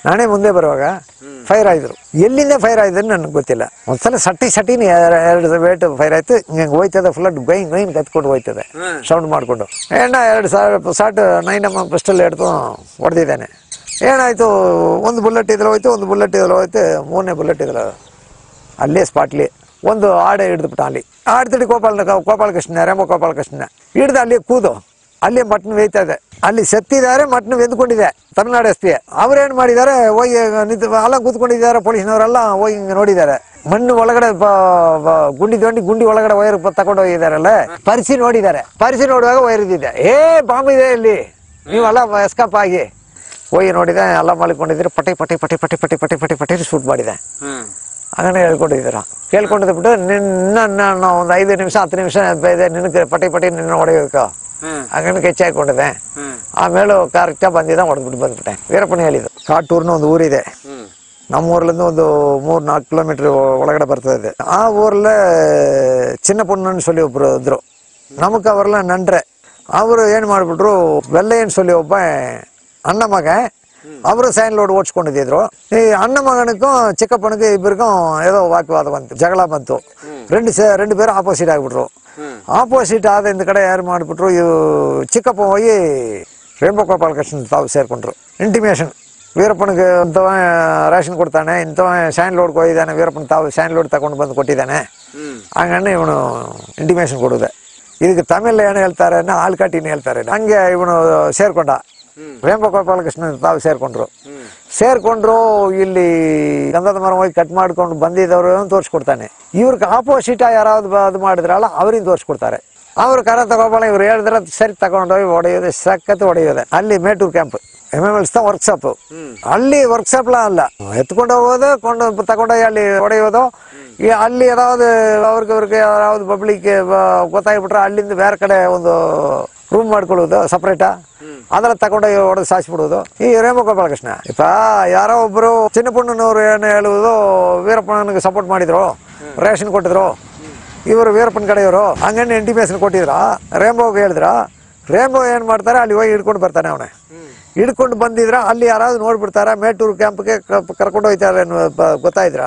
ನಾನೇ ಮುಂದೆ ಬರುವಾಗ ಫೈರ್ ಆಯ್ದ್ರು ಎಲ್ಲಿಂದ ಫೈರ್ ಆಯ್ತು ನನಗೆ ಗೊತ್ತಿಲ್ಲ ಒಂದ್ಸಲ ಸಟ್ಟಿ ಸಟ್ಟಿನಿ ಎರಡು ವೇಟ್ ಫೈರ್ ಆಯ್ತು ಹಿಂಗೆ ಹೋಯ್ತದೆ ಫ್ಲಡ್ ಗೈನ್ ಗೈನ್ ಕತ್ಕೊಂಡು ಹೋಯ್ತದೆ ಸೌಂಡ್ ಮಾಡಿಕೊಂಡು ಏನ ಎರಡು ಸಾವಿರ ಸಾಟ್ ನೈನ್ ಎಮ್ ಪಸ್ಟಲ್ಲಿ ಹಿಡ್ದು ಹೊಡೆದಿದ್ದಾನೆ ಏನಾಯ್ತು ಒಂದು ಬುಲೆಟ್ ಇದ್ರೆ ಹೋಯ್ತು ಒಂದು ಬುಲೆಟ್ ಇದ್ರೆ ಹೋಯ್ತು ಮೂರನೇ ಬುಲೆಟ್ ಇದ್ರೆ ಅಲ್ಲೇ ಸ್ಪಾಟ್ಲಿ ಒಂದು ಆಡೆ ಹಿಡಿದ್ಬಿಟ್ಟ ಅಲ್ಲಿ ಆಡ್ತಿಡಿ ಗೋಪಾಲ ಗೋಪಾಲಕೃಷ್ಣ ರೇಂಬ ಗೋಪಾಲಕೃಷ್ಣ ಹಿಡ್ದು ಅಲ್ಲಿ ಕೂದು ಅಲ್ಲಿ ಮಟ್ನ ಬೇಯ್ತಾ ಇದೆ ಅಲ್ಲಿ ಸತ್ತಿದ್ದಾರೆ ಮಟ್ನ ಬೆಂದ್ಕೊಂಡಿದೆ ತಮಿಳ್ನಾಡು ಎಸ್ ಪಿ ಅವ್ರೇನ್ ಮಾಡಿದ್ದಾರೆ ಹೋಗಿ ನಿಂತು ಅಲ್ಲ ಕೂತ್ಕೊಂಡಿದ್ದಾರೆ ಪೊಲೀಸ್ನವರೆಲ್ಲ ಹೋಗಿ ಹಿಂಗೆ ನೋಡಿದ್ದಾರೆ ಮಣ್ಣು ಒಳಗಡೆ ಬ- ಬ- ಗುಂಡಿ ದೊಂಡಿ ಗುಂಡಿ ಒಳಗಡೆ ವೈರ್ ತಗೊಂಡು ಹೋಗಿದಾರಲ್ಲ ಪರಿಸಿ ನೋಡಿದ್ದಾರೆ ಪರಿಸಿ ನೋಡುವಾಗ ವೈರ್ ಇದ್ದಿದೆ ಏ ಬಾಂಬ್ ಇದೆ ಇಲ್ಲಿ ನೀವೆಲ್ಲ ಎಸ್ಕಪ್ ಆಗಿ ಹೋಗಿ ನೋಡಿದೆ ಎಲ್ಲ ಮಲ್ಕೊಂಡಿದ್ರೆ ಪಟಿ ಪಟಿ ಪಟಿ ಪಟಿ ಪಟಿ ಪಟಿ ಪಟಿ ಪಟಿ ಶೂಟ್ ಮಾಡಿದೆ ಹ್ಮ್ അങ്ങനെ ಹೇಳ್ಕೊಂಡಿದ್ದೀರ ಕೇಳ್ಕೊಂಡಿದ್ದು ಬಿಟ್ಟು ನಿನ್ನ ನಾನು ಒಂದು ಐದು ನಿಮಿಷ ಹತ್ತು ನಿಮಿಷ ಇದೆ ನಿನಗೆ ಪಟಿ ಪಟಿ ನಿನ್ನ ಹೊಡೆಯಬೇಕು ಹ್ಮ್ ಹಂಗನೆ ಕೆಚ್ಚಾಕೊಂಡಿದ್ದೆ ಹ್ಮ್ ಆಮೇಲೆ ಕರೆಕ್ಟಾಗಿ ಬಂದಿದ್ದ ಹೊಡೆದ್ಬಿಟ್ಟು ಬಂದ್ಬಿಟ್ಟೆ ವೀರಪ್ಪನ ಹೇಳಿದ್ದು ಕಾಟೂರ್ನ ಒಂದು ಊರಿದೆ ಹ್ಮ್ ನಮ್ಮ ಊರ್ಲಿಂದ ಒಂದು ಮೂರು ನಾಲ್ಕು ಕಿಲೋಮೀಟರ್ ಒಳಗಡೆ ಬರ್ತದೆ ಆ ಊರಲ್ಲೇ ಚಿನ್ನ ಪೊಣ್ಣನ್ನು ಸೊಲಿ ಒಬ್ರು ಇದ್ರು ನಮಗ್ ಅವರೆಲ್ಲ ನಂಟ್ರೆ ಅವರು ಏನು ಮಾಡಿಬಿಟ್ರು வெள்ளையன் சொல்லி ಒಬ್ಬ ಅಣ್ಣ ಮಗ ಅವರು ಸೈನ್ ಲೋಡ್ ಓಡಿಸ್ಕೊಂಡಿದ್ರು ಈ ಅಣ್ಣ ಮಗನಿಗೂ ಚಿಕ್ಕಪ್ಪನಿಗೂ ಇಬ್ಬರಿಗೂ ಏನೋ ವಾಕ್ವಾದ ಬಂತು ಜಗಳ ಬಂತು ரெண்டு ಸೇ ரெண்டு பேரும் ஆப்போசிட் ಆಗಿಬಿಟ್ರು ಆಪೋಸಿಟ್ ಆದ ಇಂದ ಕಡೆ ಯಾರು ಮಾಡಿಬಿಟ್ರು ಇವು ಚಿಕ್ಕಪ್ಪ ಹೋಗಿ ರೇಂಬೋ ಗೋಪಾಲಕೃಷ್ಣ ತಾವು ಸೇರ್ಕೊಂಡ್ರು ಇಂಟಿಮೇಷನ್ ವೀರಪ್ಪನಿಗೆ ಇಂಥವ ರೇಷನ್ ಕೊಡ್ತಾನೆ ಇಂಥವ ಶೈನ್ ಲೋಡ್ ಹೋಗಿದ್ದಾನೆ ವೀರಪ್ಪನ ತಾವು ಶೈನ್ ಲೋಡ್ ತಗೊಂಡು ಬಂದು ಕೊಟ್ಟಿದ್ದಾನೆ ಹ್ಮ್ ಹಂಗಣ್ಣೆ ಇವನು ಇಂಟಿಮೇಷನ್ ಕೊಡುದೆ ಇದಕ್ಕೆ ತಮಿಳ್ ಏನು ಹೇಳ್ತಾರೆ ಅನ್ನೋ ಆಲ್ಕಾಟಿನ ಹೇಳ್ತಾರೆ ಹಂಗೆ ಇವನು ಸೇರ್ಕೊಂಡ ರೇಂಬ ಗೋಪಾಲಕೃಷ್ಣ ತಾವು ಸೇರ್ಕೊಂಡ್ರು ಸೇರ್ಕೊಂಡ್ರು ಇಲ್ಲಿ ಗಂಧದ ಮರ ಹೋಗಿ ಕಟ್ ಮಾಡ್ಕೊಂಡು ಬಂದಿದ್ದವರು ತೋರಿಸ್ಕೊಡ್ತಾನೆ ಇವ್ರಿಗೆ ಆಪೋಸಿಟ್ ಯಾರಾவது ಬ- ಅದು ಮಾಡಿದ್ರಲ್ಲ ಅವ್ರಿಗೆ ತೋರಿಸ್ಕೊಡ್ತಾರೆ ಅವ್ರು ಕರ ತಗೋಬಲ್ಲ ಇವ್ರು ಹೇಳಿದ್ರೆ ಸರಿ ತಗೊಂಡೋಗಿ ಹೊಡೆಯೋದು ಸಖತ್ ಹೊಡೆಯೋದೆ ಅಲ್ಲಿ ಮೇಟೂರ್ ಕ್ಯಾಂಪ್ ಎಮ್ ಎಮ್ ಎಲ್ಸ್ ವರ್ಕ್ಶಾಪ್ ಅಲ್ಲಿ ವರ್ಕ್ಶಾಪ್ಲ ಅಲ್ಲ ಎತ್ಕೊಂಡು ಹೋಗೋದು ಕೊಂಡು ತಗೊಂಡೋಗಿ ಅಲ್ಲಿ ಹೊಡೆಯೋದು ಈ ಅಲ್ಲಿ ಯಾವ್ದು ಅವ್ರಿಗೆ ಅವ್ರಿಗೆ ಯಾವ್ದು ಪಬ್ಲಿಕ್ ಗೊತ್ತಾಗ್ಬಿಟ್ರೆ ಅಲ್ಲಿಂದ ಬೇರೆ ಕಡೆ ಒಂದು ರೂಮ್ ಮಾಡ್ಕೊಳ್ಳೋದು ಸಪ್ರೇಟಾ ಅದೆಲ್ಲ ತಗೊಂಡೋಗಿ ಹೊಡೆದು ಸಾಯಿಸ್ಬಿಡೋದು ಈ ರೇಮ ಗೋಪಾಲಕೃಷ್ಣ ಇಪ್ಪ ಯಾರೋ ಒಬ್ರು ಚಿನ್ನ ಪುಣ್ಣನವರು ಏನು ಹೇಳುವುದು ವೀರಪ್ಪನಿಗೆ ಸಪೋರ್ಟ್ ಮಾಡಿದ್ರು ರೇಷನ್ ಕೊಟ್ಟಿದ್ರು ಇವರು ವೀರಪ್ಪನ ಕಡೆಯವರು ಹಂಗಣ್ಣೆ ಇಂಟಿಮೇಷನ್ ಕೊಟ್ಟಿದ್ರ ರೇಂಬೋಗೆ ಹೇಳಿದ್ರ ರೇಂಬೋ ಏನು ಮಾಡ್ತಾರೆ ಅಲ್ಲಿ ಹೋಗಿ ಹಿಡ್ಕೊಂಡು ಬರ್ತಾನೆ ಅವನೇ ಹಿಡ್ಕೊಂಡು ಬಂದಿದ್ರ ಅಲ್ಲಿ ಯಾರಾದ್ರು ನೋಡ್ಬಿಡ್ತಾರ ಮೇಟೂರು ಕ್ಯಾಂಪ್ಗೆ ಕರ್ಕೊಂಡು ಹೋಗ್ತಾರೆ ಅನ್ನೋ ಬ- ಗೊತ್ತಾಯ್ದ್ರ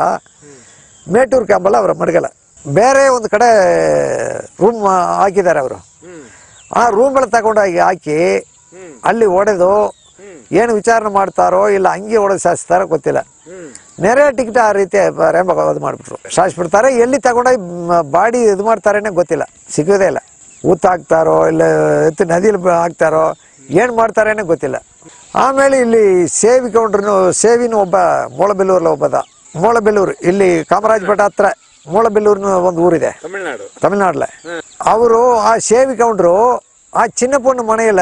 ಮೇಟೂರು ಕ್ಯಾಂಪಲ್ಲ ಅವರ ಮಡಗಲ್ಲ ಬೇರೆ ಒಂದು ಕಡೆ ರೂಮ್ ಹಾಕಿದ್ದಾರೆ ಅವರು ಆ ರೂಮ್ಗಳು ತಗೊಂಡೋಗಿ ಹಾಕಿ ಅಲ್ಲಿ ಹೊಡೆದು ಏನು ವಿಚಾರಣೆ ಮಾಡ್ತಾರೋ ಇಲ್ಲ ಹಂಗೆ ಹೊಡೆದು ಶಾಸ್ತಾರೋ ಗೊತ್ತಿಲ್ಲ ನೆರೆ ಟಿಕೆಟ್ ಆ ರೀತಿ ಬ- ರೇಂಬ ಇದು ಮಾಡಿಬಿಟ್ರು ಶಾಸ್ಬಿಡ್ತಾರೆ ಎಲ್ಲಿ ತಗೊಂಡೋಗಿ ಬಾಡಿ ಇದು ಮಾಡ್ತಾರೇನೆ ಗೊತ್ತಿಲ್ಲ ಸಿಗೋದೇ ಇಲ್ಲ ಊತ ಹಾಕ್ತಾರೋ ಇಲ್ಲ ಎತ್ತು ನದಿಲಿ ಬ- ಹಾಕ್ತಾರೋ ಏನು ಮಾಡ್ತಾರೇನೆ ಗೊತ್ತಿಲ್ಲ ಆಮೇಲೆ ಇಲ್ಲಿ ಸೇವಿ ಕೌಂಡ್ರನು ಸೇವಿನ ಒಬ್ಬ ಮೂಳಬೆಲ್ಲೂರಲ್ಲಿ ಒಬ್ಬದ ಮೂಳಬೆಲ್ಲೂರು ಇಲ್ಲಿ ಕಾಮರಾಜಪೇಟ ಹತ್ರ ಮೂಳಬೆಲ್ಲೂರಿನ ಒಂದು ಊರಿದೆ ತಮಿಳ್ನಾಡು ತಮಿಳ್ನಾಡ್ಲ ಅವರು ಆ ಸೇವಿ ಕೌಂಡ್ರು ಆ ಚಿನ್ನ ಪೊಣ್ಣು ಮನೆಯಲ್ಲ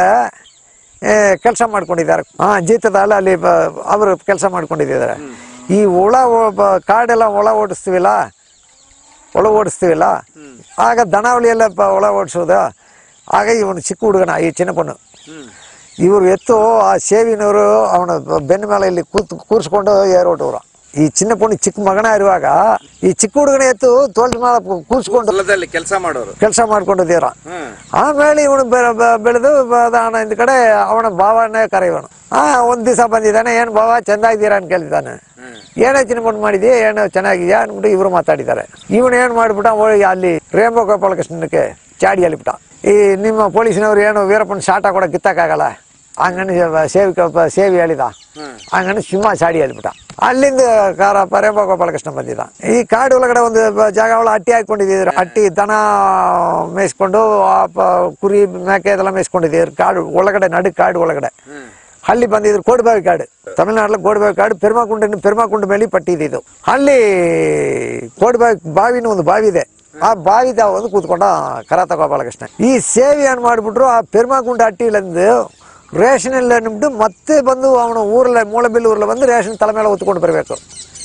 ಕೆಲಸ ಮಾಡ್ಕೊಂಡಿದ್ದಾರೆ ಆ ಜೀತದ ಅಲ್ಲಿ ಬ- ಅವರು ಕೆಲಸ ಮಾಡ್ಕೊಂಡಿದ್ದಾರೆ ಈ ಒಳ ಒ- ಬ- ಕಾಡೆಲ್ಲ ಒಳ ಓಡಿಸ್ತೀವಿಲ್ಲ ಒಳ ಓಡಿಸ್ತೀವಿಲ್ಲ ಆಗ ದನಾವಳಿ ಎಲ್ಲ ಪ- ಒಳ ಓಡಿಸೋದು ಆಗ ಇವನು ಚಿಕ್ಕ ಹುಡುಗನ ಈ ಚಿನ್ನ ಪೊಣ್ಣು ಇವರು ಎತ್ತು ಆ ಸೇವಿನವರು ಅವನ ಬೆನ್ನ ಮೇಲೆ ಇಲ್ಲಿ ಕೂತ್ ಕೂರಿಸ್ಕೊಂಡು ಏರೋಟವ್ರು ಈ ಚಿನ್ನ ಪೊಣ್ಣು ಚಿಕ್ಕ ಮಗನ ಇರುವಾಗ ಈ ಚಿಕ್ಕ ಹುಡುಗನ ಎತ್ತು ತೋಲ್ ಮೇಲೆ ಕೂರಿಸ್ಕೊಂಡು ಹೊಲದಲ್ಲಿ ಕೆಲಸ ಮಾಡೋರು ಕೆಲಸ ಮಾಡ್ಕೊಂಡಿದ್ದೀರ ಹ್ಮ್ ಆಮೇಲೆ ಇವನು ಬೆ- ಬೆ- ಬೆಳೆದು ಬದಾನ ಇಂದ ಕಡೆ ಅವನ ಭಾವನೇ ಕರೆಯವನು ಆ ಒಂದ್ ದಿವಸ ಬಂದಿದ್ದಾನೆ ಏನ್ ಭಾವ ಚಂದ ಇದ್ದೀರಾ ಅಂತ ಕೇಳ್ತಿದ್ದಾನೆ ಏನೋ ಚಿನ್ಕೊಂಡು ಮಾಡಿದ್ಯಾ ಏನೋ ಚೆನ್ನಾಗಿದ್ಯಾ ಅನ್ಬಿಟ್ಟು ಇವರು ಮಾತಾಡಿದ್ದಾರೆ ಇವನು ಏನ್ ಮಾಡ್ಬಿಟ್ಟ ಹೋಗಿ ಅಲ್ಲಿ ರೇಂಬೋ ಗೋಪಾಲಕೃಷ್ಣಕ್ಕೆ ಚಾಡಿ ಅಲ್ಲಿಬಿಟ್ಟ ಈ ನಿಮ್ಮ ಪೊಲೀಸ್ನವ್ರು ಏನು ವೀರಪ್ಪನ ಶಾಟ ಕೂಡ ಕಿತ್ತಕ್ಕಾಗಲ್ಲ ಹಂಗನೆ ಸೇವಿಕ ಸೇವಿ ಹೇಳಿದ ಹಂಗನೆ ಸಿಂಹ ಚಾಡಿ ಹೇಳ್ಬಿಟ್ಟ ಅಲ್ಲಿಂದ ಕಾರಪ್ಪ ರೇಂಬ ಗೋಪಾಲಕೃಷ್ಣ ಬಂದಿದ್ದ ಈ ಕಾಡು ಒಳಗಡೆ ಒಂದು ಬ- ಜಾಗ ಒಳ ಅಟ್ಟಿ ಹಾಕೊಂಡಿದ್ರು ಅಟ್ಟಿ ದನ ಮೇಯಿಸ್ಕೊಂಡು ಆ ಪ- ಕುರಿ ಮೇಕೆ ಇದೆಲ್ಲ ಮೇಯಿಸ್ಕೊಂಡಿದ್ದೀರು ಕಾಡು ಒಳಗಡೆ ನಡು ಕಾಡು ಒಳಗಡೆ ಅಲ್ಲಿ ಬಂದಿದ್ರು ಕೋಡಿಬಾವಿ ಕಾಡು ತಮಿಳ್ನಾಡಲ್ಲಿ ಕೋಡಿಬಾವಿ ಕಾಡು ಪೆರ್ಮಾಕುಂಡಿನ ಪೆರ್ಮಾಕುಂಡ ಮೇಲೆ ಪಟ್ಟಿದ್ದು ಅಲ್ಲಿ ಕೋಡಿಬಾವಿ ಬಾವಿನ ಒಂದು ಬಾವಿ ಇದೆ ಆ ಬಾವಿದ ಒಂದು ಕೂತ್ಕೊಂಡ ಕರಾತ ಗೋಪಾಲಕೃಷ್ಣ ಈ ಸೇವೆ ಏನ್ ಮಾಡ್ಬಿಟ್ರು ಆ ಪೆರ್ಮಾಕುಂಡ ಅಟ್ಟಿಲಿಂದು ರೇಷನ್ ಎಲ್ಲ ನಿಮ್ದು ಮತ್ತೆ ಬಂದು ಅವನ ಊರಲ್ಲ ಮೂಳಬಿಲ್ಲು ಊರಲ್ಲ ಬಂದು ರೇಷನ್ ತಲೆ ಮೇಲೆ ಹೊತ್ಕೊಂಡು ಬರಬೇಕು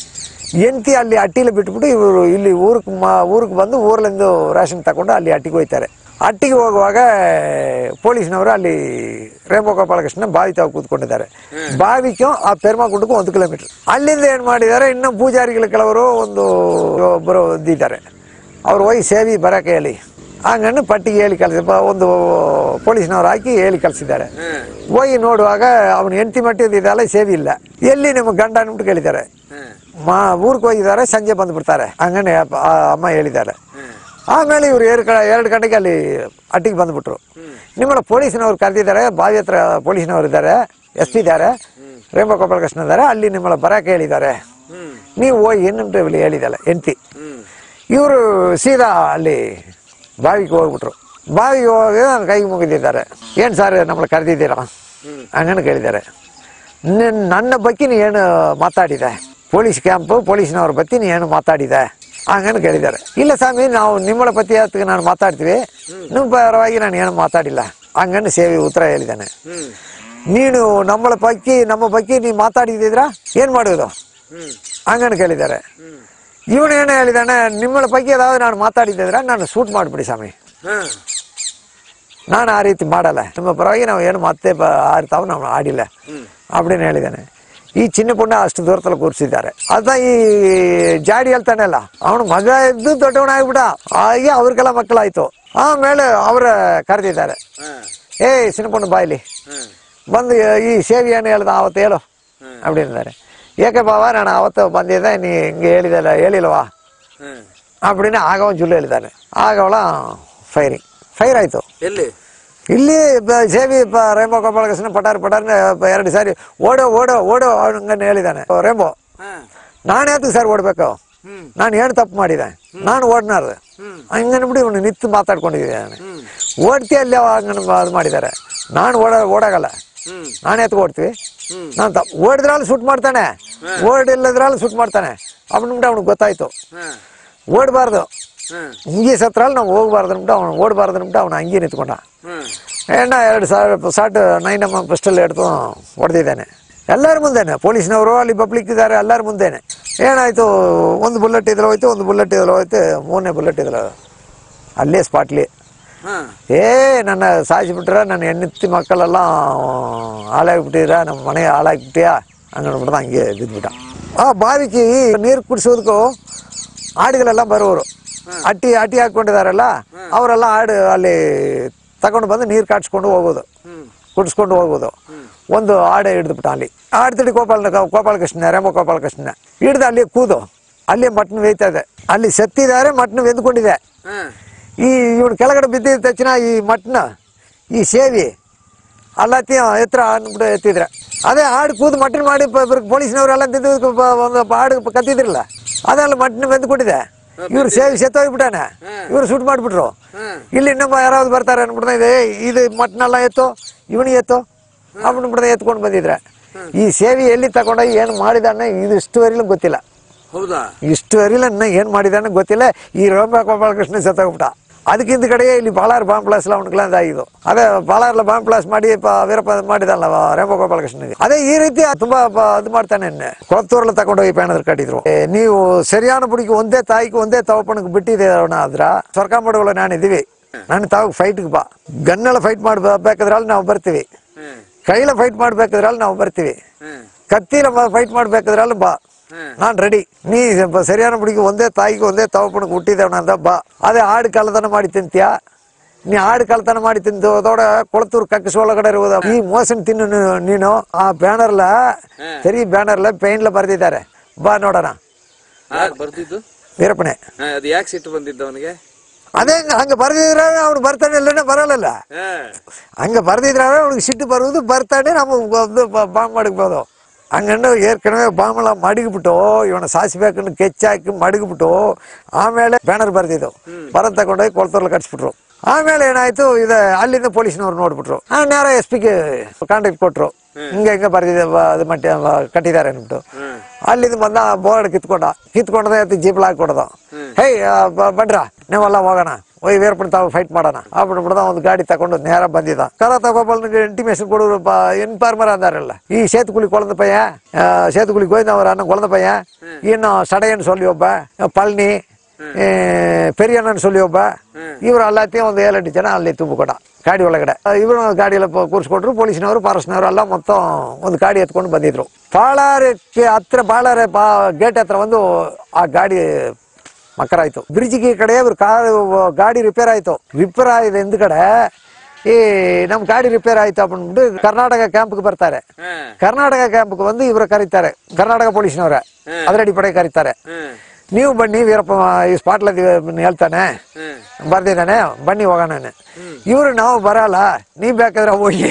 ಎಂತಿ ಅಲ್ಲಿ ಅಟ್ಟಿಲಿ ಬಿಟ್ಬಿಟ್ಟು ಇವರು ಇಲ್ಲಿ ಊರಿಗೆ ಊರಿಗೆ ಬಂದು ಊರ್ಲಿಂದ ರೇಷನ್ ತಗೊಂಡು ಅಲ್ಲಿ ಅಟ್ಟಿಗೆ ಹೋಗ್ತಾರೆ ಅಟ್ಟಿಗೆ ಹೋಗುವಾಗ ಪೊಲೀಸ್ನವರು ಅಲ್ಲಿ ರೇಂಬೋ ಗೋಪಾಲಕೃಷ್ಣ ಬಾವಿ ತಾವು ಕೂತ್ಕೊಂಡಿದ್ದಾರೆ ಬಾವಿಗೂ ಆ ಪೆರ್ಮಾಕುಂಡಕ್ಕೂ ಒಂದು ಕಿಲೋಮೀಟರ್ ಅಲ್ಲಿಂದ ಏನು ಮಾಡಿದ್ದಾರೆ ಇನ್ನು ಪೂಜಾರಿಗಳ ಕೆಲವರು ಒಂದು ಒಬ್ಬರು ಇದ್ದಾರೆ ಅವ್ರು ಹೋಗಿ ಸೇವಿ ಬರಕ್ಕೆ ಹೇಳಿ ಹಂಗನ್ನು ಪಟ್ಟಿಗೆ ಹೇಳಿ ಕಳಿಸಿ ಒಂದು ಪೊಲೀಸ್ನವ್ರು ಹಾಕಿ ಹೇಳಿ ಕಳಿಸಿದ್ದಾರೆ ಹಾಂ ಹೋಗಿ ನೋಡುವಾಗ ಅವನು ಹೆಂಡತಿ ಮಟ್ಟಿದ ಇದೆಲ್ಲ ಸೇವಿ ಇಲ್ಲ ಎಲ್ಲಿ ನಿಮ್ಮ ಗಂಡ ಅಂದ್ಬಿಟ್ಟು ಕೇಳಿದ್ದಾರೆ ಹಾಂ ಮಾ ಊರಿಗೆ ಹೋಗಿದ್ದಾರೆ ಸಂಜೆ ಬಂದ್ಬಿಡ್ತಾರೆ ಹಂಗನೆ ಅಪ್ಪ- ಆ ಅಮ್ಮ ಹೇಳಿದ್ದಾರೆ ಹಾಂ ಆಮೇಲೆ ಇವ್ರು ಎರಡು ಕ ಎರಡು ಗಂಟೆಗೆ ಅಲ್ಲಿ ಅಟ್ಟಿಗೆ ಬಂದ್ಬಿಟ್ರು ನಿಮ್ಮನ್ನ ಪೊಲೀಸ್ನವ್ರು ಕರೆದಿದ್ದಾರೆ ಬಾವಿ ಹತ್ರ ಪೊಲೀಸ್ನವ್ರು ಇದ್ದಾರೆ ಎಸ್ ಪಿ ಇದ್ದಾರೆ ರೇಂಬ ಗೋಪಾಲಕೃಷ್ಣ ಇದ್ದಾರೆ ಅಲ್ಲಿ ನಿಮ್ಮನ್ನ ಬರಕ್ಕೆ ಹೇಳಿದ್ದಾರೆ ಹ್ಞೂ ನೀವು ಹೋಗಿ ಏನಂತ ಇಲ್ಲಿ ಹೇಳಿದಲ್ಲ ಹೆಂಡತಿ ಹ್ಞೂ ಇವರು ಸೀದಾ ಅಲ್ಲಿ ಬಾವಿಗೆ ಹೋಗ್ಬಿಟ್ರು ಬಾವಿಗೆ ಹೋಗಿ ನನ್ನ ಕೈಗೆ ಮುಗಿದಿದ್ದಾರೆ ಏನು ಸರ್ ನಮ್ಮನ್ನ ಕರೆದಿದ್ದೀರಾ ಹಂಗನ್ನು ಕೇಳಿದ್ದಾರೆ ನಿನ್- ನನ್ನ ಬಗ್ಗೆ ನೀ ಏನು ಮಾತಾಡಿದೆ ಪೊಲೀಸ್ ಕ್ಯಾಂಪು ಪೊಲೀಸ್ನವ್ರ ಬತ್ತಿ ನೀ ಏನು ಮಾತಾಡಿದೆ ಹಂಗನ್ನು ಕೇಳಿದ್ದಾರೆ ಇಲ್ಲ ಸ್ವಾಮಿ ನಾವು ನಿಮ್ಮಳ ಪತಿ ಹತ್ತಿಗೆ ನಾನು ಮಾತಾಡ್ತೀವಿ ನಿಮ್ಮ ಪರವಾಗಿ ನಾನು ಏನು ಮಾತಾಡಿಲ್ಲ ಹಂಗನ್ನು ಸೇವೆ ಉತ್ತರ ಹೇಳಿದ್ದಾನೆ ಹ್ಞೂ ನೀನು ನಮ್ಮಳ ಬಗ್ಗೆ ನಮ್ಮ ಬಗ್ಗೆ ನೀ ಮಾತಾಡಿದಿದ್ರ ಏನು ಮಾಡೋದು ಹ್ಞೂ ಹಂಗನ್ನು ಕೇಳಿದ್ದಾರೆ ಹ್ಞೂ ಇವನು ಏನು ಹೇಳಿದಾನೆ ನಿಮ್ಮಳ ಬಗ್ಗೆ ಏதாவது ನಾನು ಮಾತಾಡಿದ್ರೆ ನಾನು ಶೂಟ್ ಮಾಡಿಬಿಡಿ ಸ್ವಾಮಿ ಹಾಂ ನಾನು ಆ ರೀತಿ ಮಾಡಲ್ಲ ನಿಮ್ಮ ಪರವಾಗಿ ನಾವು ಏನು ಮತ್ತೆ ಬ ಆಡ್ತಾವ ನಾವು ಆಡಿಲ್ಲ ಹ್ಞೂ அப்படின்னு ಹೇಳಿದಾನೆ ಈ ಚಿನ್ನ ಪುಣ್ಣ ಅಷ್ಟು ದೂರದಲ್ಲಿ ಕೂರಿಸಿದ್ದಾರೆ ಅದ ಈ ಜಾಡಿ ಹೇಳ್ತಾನಲ್ಲ ಅವನು ಮಗ ಇದ್ದು ದೊಡ್ಡವನಾಗ್ಬಿಟ್ಟ ಹಾಗೆ ಅವ್ರಿಗೆಲ್ಲ ಮಕ್ಕಳಾಯ್ತು ಆಮೇಲೆ ಅವರ ಕರೆದಿದ್ದಾರೆ ಹಾಂ ಏ ಚಿನ್ನಪುಣ್ಣ ಬಾಯ್ಲಿ ಹಾಂ ಬಂದು ಈ ಸೇವಿ ಏನು ಹೇಳ್ದ ಅವತ್ತು ಹೇಳು அப்படின்னாரு ಏಕೆ ಬಾವ ನಾನು ಅವತ್ತು ಬಂದಿದ್ದೆ ನೀ ಹಿಂಗೆ ಹೇಳಿದಲ್ಲ ಹೇಳಿಲ್ವಾ ಹಾಂ அப்படின்னு ಆಗವನ್ ಜುಲ್ಲು ಹೇಳಿದ್ದಾನೆ ಆಗವಳ ಫೈರಿಂಗ್ ಫೈರ್ ಆಯ್ತು ಎಲ್ಲಿ ಇಲ್ಲಿ ಬ- ಸೇವಿ ಪ ರೇಂಬೋ ಗೋಪಾಲಕೃಷ್ಣ ಪಟಾರ್ ಪಟಾರ್ ಎರಡು ಸಾರಿ ಓಡೋ ಓಡೋ ಓಡೋ ಹಂಗನ್ನು ಹೇಳಿದ್ದಾನೆ ರೇಂಬೋ ಹಾಂ ನಾನು ಯಾತಕ್ಕೆ ಸರ್ ಓಡಬೇಕು ಹ್ಞೂ ನಾನು ಏನು ತಪ್ಪು ಮಾಡಿದೆ ನಾನು ಓಡ್ನಾರ್ದು ಹಂಗನ್ಬಿಟ್ಟು ಇವನು ನಿಂತು ಮಾತಾಡ್ಕೊಂಡಿದ್ದಾನೆ ಹ್ಞೂ ಓಡ್ತಿ ಅಲ್ಲಿ ಹಂಗನ್ ಅದು ಮಾಡಿದ್ದಾರೆ ನಾನು ಓಡ ಓಡಾಗಲ್ಲ ಹ್ಞೂ ನಾನು ಎತ್ಕೊ ಓಡ್ತೀವಿ ಹ್ಞೂ ನಾನು ತಪ್ಪು ಓಡಿದ್ರಲ್ಲಿ ಶೂಟ್ ಮಾಡ್ತಾನೆ ಓಡಿಲ್ಲದ್ರಲ್ಲಿ ಶೂಟ್ ಮಾಡ್ತಾನೆ ಅವನ್ಬಿಟ್ಟು ಅವ್ನಿಗೆ ಗೊತ್ತಾಯ್ತು ಹಾಂ ಓಡಬಾರ್ದು ಹಾಂ ಹಿಂಗೆ ಸತ್ರಲ್ಲಿ ನಾವು ಹೋಗ್ಬಾರ್ದು ಅಂದ್ಬಿಟ್ಟು ಅವನು ಓಡಬಾರ್ದು ಅಂದ್ಬಿಟ್ಟು ಅವನು ಹಂಗೆ ನಿಂತ್ಕೊಂಡ ಹಾಂ ಎಣ್ಣ ಎರಡು ಸಾವಿರ ಸಾಟ್ ನೈನ್ ಎಮ್ ಪಸ್ಟಲ್ಲಿ ಹಿಡ್ದು ಹೊಡೆದಿದ್ದಾನೆ ಎಲ್ಲರ ಮುಂದೆನೆ ಪೊಲೀಸ್ನವರು ಅಲ್ಲಿ ಪಬ್ಲಿಕ್ ಇದ್ದಾರೆ ಎಲ್ಲರ ಮುಂದೆನೆ ಏನಾಯ್ತು ಒಂದು ಬುಲೆಟ್ ಇದ್ರೆ ಹೋಯ್ತು ಒಂದು ಬುಲೆಟ್ ಇದ್ರೆ ಹೋಯ್ತು ಮೂರನೇ ಬುಲೆಟ್ ಇದ್ರೆ ಅಲ್ಲೇ ಸ್ಪಾಟ್ಲಿ ಹಾಂ ಏ ನನ್ನ ಸಾಯಿಸಿಬಿಟ್ರೆ ನನ್ನ ಹೆಣ್ಣೆತ್ತಿ ಮಕ್ಕಳೆಲ್ಲ ಹಾಳಾಗಿಬಿಟ್ಟಿದ್ರ ನಮ್ಮ ಮನೆ ಹಾಳಾಗಿಬಿಟ್ಟಿಯಾ ಹಂಗನ್ಬಿಡ್ದ ಹಂಗೆ ಬಿದ್ದುಬಿಟ್ಟ ಆ ಬಾವಿಗೆ ನೀರು ಕುಡಿಸೋದಕ್ಕೂ ಆಡುಗಳೆಲ್ಲ ಬರೋರು ಅಟ್ಟಿ ಅಟ್ಟಿ ಹಾಕ್ಕೊಂಡಿದಾರಲ್ಲ ಅವರೆಲ್ಲ ಆಡು ಅಲ್ಲಿ ತಗೊಂಡು ಬಂದು ನೀರು ಕಾಡ್ಸ್ಕೊಂಡು ಹೋಗೋದು ಹ್ಞೂ ಕುಡಿಸ್ಕೊಂಡು ಹೋಗೋದು ಒಂದು ಆಡೆ ಹಿಡಿದ್ಬಿಟ್ಟ ಅಲ್ಲಿ ಆಡ್ತಿಡಿ ಗೋಪಾಲ ಗೋಪಾಲಕೃಷ್ಣ ರೇಮ ಗೋಪಾಲಕೃಷ್ಣ ಹಿಡ್ದು ಅಲ್ಲಿ ಕೂದು ಅಲ್ಲಿ ಮಟ್ನ ಬೇಯ್ತಾ ಇದೆ ಅಲ್ಲಿ ಸತ್ತಿದ್ದಾರೆ ಮಟ್ನ ಬೆಂದ್ಕೊಂಡಿದೆ ಹಾಂ ಈ ಇವನು ಕೆಳಗಡೆ ಬಿದ್ದಿದ ತಕ್ಷಣ ಈ ಮಟ್ನ ಈ ಸೇವಿ ಅಲ್ಲತ್ತಿ ಎತ್ತರ ಅಂದ್ಬಿಟ್ಟು ಎತ್ತಿದ್ರೆ ಅದೇ ಹಾಡು ಕೂದು ಮಟನ್ ಮಾಡಿ ಪೊಲೀಸ್ನವರೆಲ್ಲ ತಿಂದು ಪ- ಒಂದು ಹಾಡು ಕತ್ತಿದ್ರಲ್ಲ ಅದೆಲ್ಲ ಮಟನ್ ಬೆಂದ್ಕೊಂಡಿದೆ ಇವ್ರು ಸೇವಿ ಸೆತ್ತೋಗ್ಬಿಟ್ಟಾನೆ ಇವ್ರು ಸುಟ್ ಮಾಡಿಬಿಟ್ರು ಹಾಂ ಇಲ್ಲಿ ಇನ್ನೊಬ್ಬ ಯಾರಾದ್ರು ಬರ್ತಾರೆ ಅನ್ಬಿಡ್ತಾ ಇದೆ ಇದು ಮಟ್ನೆಲ್ಲ ಎತ್ತು ಇವನು ಎತ್ತು ಅನ್ಬಿಡ್ದ ಎತ್ಕೊಂಡು ಬಂದಿದ್ರೆ ಈ ಸೇವಿ ಎಲ್ಲಿ ತಗೊಂಡೋಗಿ ಏನು ಮಾಡಿದಾನೆ ಇದು ಇಷ್ಟುವರೆಗೂ ಗೊತ್ತಿಲ್ಲ ಹೌದಾ ಇಷ್ಟುವರೆಲ್ಲ ಇನ್ನ ಏನು ಮಾಡಿದಾನೆ ಗೊತ್ತಿಲ್ಲ ಈ ರೋಮ ಗೋಪಾಲಕೃಷ್ಣ ಸತ್ತೋಗ್ಬಿಟ್ಟ ಅದಕ್ಕಿಂತ ಕಡೆ ಇಲ್ಲಿ ಬಾಳಾರ್ ಬಾಂಬ್ ಪ್ಲಾಸ್ ಎಲ್ಲ ಉಣ್ಕಲಾಂದ ಆಗಿದ್ದು ಅದೇ ಬಾಳಾರ್ಲ ಬಾಂಬ್ ಪ್ಲಾಸ್ ಮಾಡಿ ಪ ವೀರಪ್ಪ ಮಾಡಿದಲ್ಲ ರೇಮ ಗೋಪಾಲಕೃಷ್ಣನಿಗೆ ಅದೇ ಈ ರೀತಿ ತುಂಬಾ ಪ- ಇದು ಮಾಡ್ತಾನೆ ಕೊಳತ್ತೂರ್ಲ ತಗೊಂಡೋಗಿ ಪೇಣದ್ರ ಕಟ್ಟಿದ್ರು ಏ, ನೀವು ಸರಿಯಾನ ಬುಡಿಗೆ ಒಂದೇ ತಾಯಿಗೆ ಒಂದೇ ತವಪಣಕ್ಕೆ ಬಿಟ್ಟಿದೆ ಆದ್ರ ಸ್ವರ್ಕಾಂಬಡುಗಳು ನಾನಿದ್ದೀವಿ ನಾನು ತಾವು ಫೈಟ್ಗೆ ಬಾ ಗನ್ನೆಲ್ಲ ಫೈಟ್ ಮಾಡ್ಬೇಕಾದ್ರಲ್ಲಿ ನಾವು ಬರ್ತೀವಿ ಹಾಂ ಕೈಲ ಫೈಟ್ ಮಾಡ್ಬೇಕಾದ್ರಲ್ಲಿ ನಾವು ಬರ್ತೀವಿ ಹಾಂ ಕತ್ತಿಲ ಫೈಟ್ ಮಾಡ್ಬೇಕಾದ್ರಲ್ಲಿ ಬಾ ಹಾಂ ನಾನ್ ರೆಡಿ ನೀ ಸ್ವಲ್ಪ ಸರಿಯಾನ ಬುಡಿಗೆ ಒಂದೇ ತಾಯಿಗೆ ಒಂದೇ ತವಪಣಕ್ಕೆ ಹುಟ್ಟಿದೇವಣ ಅಂತ ಬಾ ಅದೇ ಆಡು ಕಳ್ಳತನ ಮಾಡಿ ತಿಂತೀಯಾ ನೀ ಆಡು ಕಳ್ಳತನ ಮಾಡಿ ತಿಂದೋದೋಡ ಕೊಳತೂರು ಕಕ್ಕಸ ಒಳಗಡೆ ಇರುವುದ ಈ ಮೋಸನ್ ತಿನ್ನು ನೀನು- ನೀನು ಆ ಬ್ಯಾನರ್ಲ ಸರಿ ಬ್ಯಾನರ್ಲ ಪೇಂಟ್ಲ ಬರ್ದಿದ್ದಾರೆ ಬಾ ನೋಡೋಣ ಯಾಕೆ ಬರ್ತಿದ್ದು ವೀರಪ್ಪಣೆ ಹಾಂ ಅದು ಯಾಕೆ ಸಿಟ್ಟು ಬಂದಿದ್ದು ಅವನಿಗೆ ಅದೇ ಹಂಗ ಹಂಗ ಬರ್ದಿದ್ರೆ ಅವ್ನು ಬರ್ತಾನೆ ಇಲ್ಲನೇ ಬರಲ್ಲ ಹಾಂ ಹಂಗ ಬರ್ದಿದ್ರೆ ಅವ್ನಿಗೆ ಸಿಟ್ಟು ಬರುವುದು ಬರ್ತಾನೆ ನಮಗೆ ಒಂದು ಬಾಂಬ್ ಮಡಗ್ಬೋದು ಹಂಗಂಡು ಏರ್ಕಣವೆ ಬಾಂಬೆಲ್ಲ ಮಡಗಿಬಿಟ್ಟು ಇವನ ಸಾಸಿಬೇಕನ್ನು ಕೆಚ್ಚಾಕಿ ಮಡಗಿಬಿಟ್ಟು ಆಮೇಲೆ ಬ್ಯಾನರ್ ಬರ್ದಿದ್ದು ಬರೋದ್ ತಗೊಂಡೋಗಿ ಕೊಳ್ತೂರ್ಲ ಕಟ್ಸ್ಬಿಟ್ರು ಆಮೇಲೆ ಏನಾಯ್ತು ಇದು ಅಲ್ಲಿಂದ ಪೊಲೀಸ್ನವ್ರು ನೋಡ್ಬಿಟ್ರು ಆ ನೇರ ಎಸ್ ಪಿಗೆ ಕಾಂಟ್ಯಾಕ್ಟ್ ಕೊಟ್ರು ಹಿಂಗೆ ಹಿಂಗೆ ಬರ್ದಿದೆ ಬ- ಅದು ಮಟ್ಟಿ ಕಟ್ಟಿದ್ದಾರೆ ಅಂದ್ಬಿಟ್ಟು ಅಲ್ಲಿಂದ ಬಂದ ಬೋರ್ಡ್ ಕಿತ್ಕೊಂಡ ಕಿತ್ಕೊಂಡದ ಜೀಪ್ ಹಾಕಿ ಕೊಡದ ಹೇ ಬಡ್ರ ನೀವೆಲ್ಲ ಹೋಗೋಣ ಓಯ್ ವೀರಪ್ಪನ ತಾವು ಫೈಟ್ ಮಾಡೋಣ ಆಗ್ಬಿಟ್ಟು ಬಿಡ್ದ ಒಂದು ಗಾಡಿ ತಗೊಂಡು ನೇರ ಬಂದಿದ್ದ ಕರ ತಗೋಬಲ್ನಿಗೆ ಇಂಟಿಮೇಷನ್ ಕೊಡೋರು ಇನ್ಫಾರ್ಮರ್ ಅಂದಾರಲ್ಲ ಈ ಸೇತುಕುಳಿ ಕೊಳದ ಪಯ್ಯ ಆ, ಸೇತುಕುಳಿ ಗೋವಿಂದವರ ಅಣ್ಣ ಕೊಳದ ಪಯ್ಯ ಇನ್ನು ಸಡೆಯನ್ ಸೊಲ್ಲಿ ಒಬ್ಬ ಪಳನಿ ಪೆರಿಯಣ್ಣನ ಸೊಲ್ಲಿ ಒಬ್ಬ ಇವರು ಅಲ್ಲತ್ತಿ ಒಂದು ಏಳೆಂಟು ಜನ ಅಲ್ಲಿ ತುಂಬಿಕೊಡ ಗಾಡಿ ಒಳಗಡೆ ಇವರು ಗಾಡಿಯೆಲ್ಲ ಪ- ಕೂರಿಸ್ಕೊಟ್ರು ಪೊಲೀಸ್ನವರು ಫಾರೆಸ್ಟ್ನವರು ಎಲ್ಲ ಮೊತ್ತ ಒಂದು ಗಾಡಿ ಎತ್ಕೊಂಡು ಬಂದಿದ್ರು ಬಾಳಾರಕ್ಕೆ ಹತ್ರ ಬಾಳಾರೆ ಬಾ ಗೇಟ್ ಹತ್ರ ಒಂದು ಆ ಗಾಡಿ ಮಕ್ಕರ ಆಯ್ತು ಬ್ರಿಡ್ಜಿಗೆ ಈ ಕಡೆ ಇವ್ರ ಕಾರ್ ಗಾಡಿ ರಿಪೇರ್ ಆಯ್ತು ರಿಪೇರ್ ಆಗಿದೆ ಹಿಂದ್ ಕಡೆ ಈ ನಮ್ ಗಾಡಿ ರಿಪೇರ್ ಆಯ್ತು ಅಂದ್ಬಿಟ್ಟು ಕರ್ನಾಟಕ ಕ್ಯಾಂಪ್ಗೆ ಬರ್ತಾರೆ ಹಾ ಕರ್ನಾಟಕ ಕ್ಯಾಂಪ್ಗೆ ಬಂದು ಇವರು ಕರೀತಾರೆ ಕರ್ನಾಟಕ ಪೊಲೀಸ್ನವರ ಅದರಡಿ ಪಡೆ ಕರೀತಾರೆ ಹ್ಮ್ ನೀವು ಬನ್ನಿ ವೀರಪ್ಪ ಈ ಸ್ಪಾಟ್ಲ ಹೇಳ್ತಾನೆ ಹ್ಮ್ ಬರ್ದಿದ್ದಾನೆ ಬನ್ನಿ ಹೋಗೋಣ ಇವರು ನಾವು ಬರಲ್ಲ ನೀವ್ ಬೇಕಾದ್ರೆ ಹೋಗಿ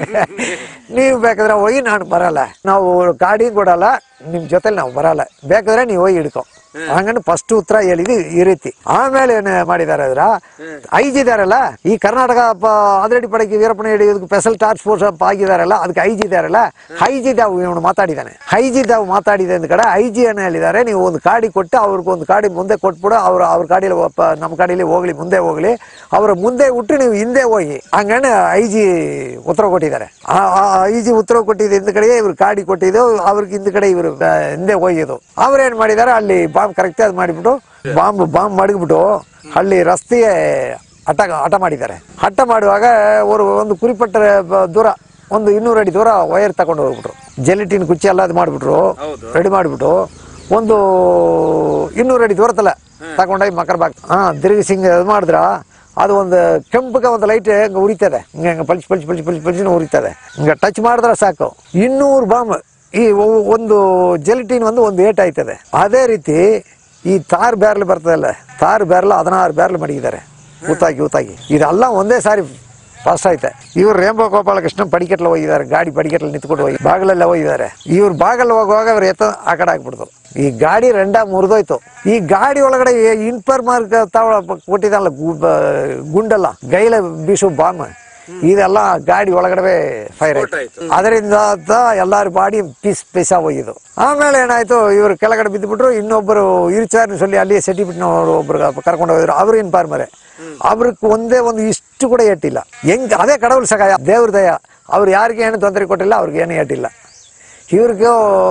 ನೀವು ಬೇಕಾದ್ರೆ ಹೋಗಿ ನಾನು ಬರಲ್ಲ ನಾವು ಗಾಡಿ ಕೊಡಲ್ಲ ನಿಮ್ ಜೊತೆಲಿ ನಾವು ಬರಲ್ಲ ಬೇಕಾದ್ರೆ ನೀವು ಹೋಗಿ ಹಿಡ್ಕೊ ಹಂಗಂದು ಫಸ್ಟ್ ಉತ್ತರ ಹೇಳಿದ್ವಿ ಈ ರೀತಿ ಆಮೇಲೆ ಏನ್ ಮಾಡಿದಾರೆ ಅದ್ರ ಐಜಿ ಇದಾರಲ್ಲ ಈ ಕರ್ನಾಟಕ ಅದರಡಿ ಪಡೆಗೆ ವೀರಪ್ಪನ ಹಿಡಿಯೋದಕ್ಕೆ ಸ್ಪೆಷಲ್ ಟಾಸ್ಕ್ ಫೋರ್ಸ್ ಆಗಿದಾರಲ್ಲ ಅದಕ್ಕೆ ಐಜಿ ಇದಾರಲ್ಲ ಐಜಿ ದಾವ್ ಇವನು ಮಾತಾಡಿದಾನೆ ಐಜಿ ದಾವ್ ಮಾತಾಡಿದೆ ಅಂದ ಕಡೆ ಐಜಿ ಏನ್ ಹೇಳಿದ್ದಾರೆ ನೀವು ಒಂದು ಗಾಡಿ ಕೊಟ್ಟು ಅವ್ರಿಗೆ ಒಂದು ಗಾಡಿ ಮುಂದೆ ಕೊಟ್ಬಿಡು ಅವ್ರ ಅವ್ರ ಗಾಡಿಯಲ್ಲಿ ಒಪ್ಪ ನಮ್ಮ ಗಾಡಿಯಲ್ಲಿ ಹೋಗ್ಲಿ ಮುಂದೆ ಹೋಗ್ಲಿ ಅವ್ರ ಮುಂದೆ ಹುಟ್ಟು ನೀವು ಹಿಂದೆ ಹೋಗಿ ಹಂಗಂದ್ರೆ ಐಜಿ ಉತ್ತರ ಕೊಟ್ಟಿದ್ದಾರೆ ಆ ಐಜಿ ಉತ್ತರ ಕೊಟ್ಟಿದ್ದು ಹಿಂದ್ ಕಡೆ ಇವ್ರು ಗಾಡಿ ಕೊಟ್ಟಿದ್ದು ಅವ್ರಿಗೆ ಹಿಂದ್ ಕಡೆ ಇವರು ಹಿಂದೆ ಹೋಗಿದ್ದು ಅವ್ರೇನ್ ಮಾಡಿದ್ದಾರೆ ಅಲ್ಲಿ ಬಾಂಬ್ ಕರೆಕ್ಟ್ ಆಗಿ ಮಾಡಿಬಿಟ್ಟು ಬಾಂಬ್ ಬಾಂಬ್ ಮಡಗ್ಬಿಟ್ಟು ಅಲ್ಲಿ ರಸ್ತೆಗೆ ಹಠ ಹಠ ಮಾಡಿದ್ದಾರೆ ಹಠ ಮಾಡುವಾಗ ಅವರು ಒಂದು ಕುರಿಪಟ್ಟ ಬ- ದೂರ ಒಂದು ಇನ್ನೂರು ಅಡಿ ದೂರ ವೈರ್ ತಗೊಂಡು ಹೋಗ್ಬಿಟ್ರು ಜೆಲಿಟಿನ್ ಕುಚ್ಚಿ ಎಲ್ಲ ಅದು ಮಾಡಿಬಿಟ್ರು ಹೌದು. ರೆಡಿ ಮಾಡಿಬಿಟ್ಟು ಒಂದು ಇನ್ನೂರು ಅಡಿ ದೂರತಲ್ಲ ತಗೊಂಡೋಗಿ ಮಕರ ಬಾಗ್ ಹಾ ತಿರುಗಿಸಿ ಹಿಂಗೆ ಇದು ಮಾಡಿದ್ರ ಅದು ಒಂದು ಕೆಂಪಗೆ ಒಂದು ಲೈಟ್ ಹಿಂಗೆ ಉರಿತದೆ ಹಿಂಗೆ ಹಿಂಗೆ ಪಲ್ಚ್ ಪಲ್ಚ್ ಪಲ್ಚ್ ಪಲ್ಚ್ ಪಲ್ಚಿನ ಉರಿತದೆ ಹಿಂಗೆ ಟಚ್ ಮಾಡಿದ್ರೆ ಸಾಕು ಇನ್ನೂರು ಬಾಂಬ್ ಈ ಒ- ಒಂದು ಜೆಲಿಟಿನ್ ಒಂದು ಒಂದು ಏಟ್ ಆಯ್ತದೆ ಅದೇ ರೀತಿ ಈ ತಾರ್ ಬ್ಯಾರ್ಲ್ ಬರ್ತದಲ್ಲ ತಾರ್ ಬ್ಯಾರ್ಲ್ ಹದಿನಾರು ಬ್ಯಾರ್ಲ್ ಮಡಗಿದ್ದಾರೆ ಊತಾಗಿ ಊತಾಗಿ ಇದೆಲ್ಲ ಒಂದೇ ಸಾರಿ ಫಾಸ್ಟ್ ಆಯ್ತೆ ಇವ್ರು ರೇಂಬೋ ಗೋಪಾಲಕೃಷ್ಣ ಪಡಿಕೆಟ್ಲ ಹೋಗಿದ್ದಾರೆ ಗಾಡಿ ಪಡಿಕೆಟ್ಲ ನಿಂತ್ಕೊಂಡು ಹೋಗಿ ಬಾಗಲೆಲ್ಲ ಹೋಗಿದ್ದಾರೆ ಇವ್ರು ಬಾಗಲ್ ಹೋಗುವಾಗ ಅವ್ರು ಎತ್ತ ಆ ಕಡೆ ಹಾಕ್ಬಿಡ್ತು ಈ ಗಾಡಿ ರೆಂಡ ಮುರಿದೋಯ್ತು ಈ ಗಾಡಿ ಒಳಗಡೆ ಇನ್ಪರ್ ಮಾರ್ಕ್ ತಾವ ಕೊಟ್ಟಿದ್ದಲ್ಲ ಗು- ಬ- ಗುಂಡಲ್ಲ ಗೈಲ ಬೀಸು ಬಾಂಬ್ ಇದೆಲ್ಲ ಗಾಡಿ ಒಳಗಡೆ ಫೈರ್ ಆಯ್ತು ಆಯ್ತು. ಅದರಿಂದ ಎಲ್ಲಾರ ಬಾಡಿ ಪೀಸ್ ಪೀಸ ಹೋಗಿದ್ದು ಆಮೇಲೆ ಏನಾಯ್ತು ಇವರು ಕೆಳಗಡೆ ಬಿದ್ದುಬಿಟ್ರು ಇನ್ನೊಬ್ಬರು ಇರ್ಚಾರ್ನ சொல்லி ಅಲ್ಲಿಯೇ ಸೆಟಿಬಿಟ್ನವರು ಒಬ್ರು ಕರ್ಕೊಂಡು ಹೋಗಿದ್ರು ಅವರು ಇನ್ ಪಾರ್ಮರೆ ಅವ್ರಿಗೆ ಒಂದೇ ಒಂದು ಇಷ್ಟು ಕೂಡ ಏಟಿಲ್ಲ ಹೆಂಗ್ ಅದೇ ಕಡவுள் ಸಹಾಯ ದೇವ್ರ ದಯ ಅವ್ರು ಯಾರಿಗೆ ಏನು ತೊಂದರೆ ಕೊಟ್ಟಿಲ್ಲ ಅವ್ರಿಗೆ ಏನು ಏಟಿಲ್ಲ ಇವ್ರಿಗೂ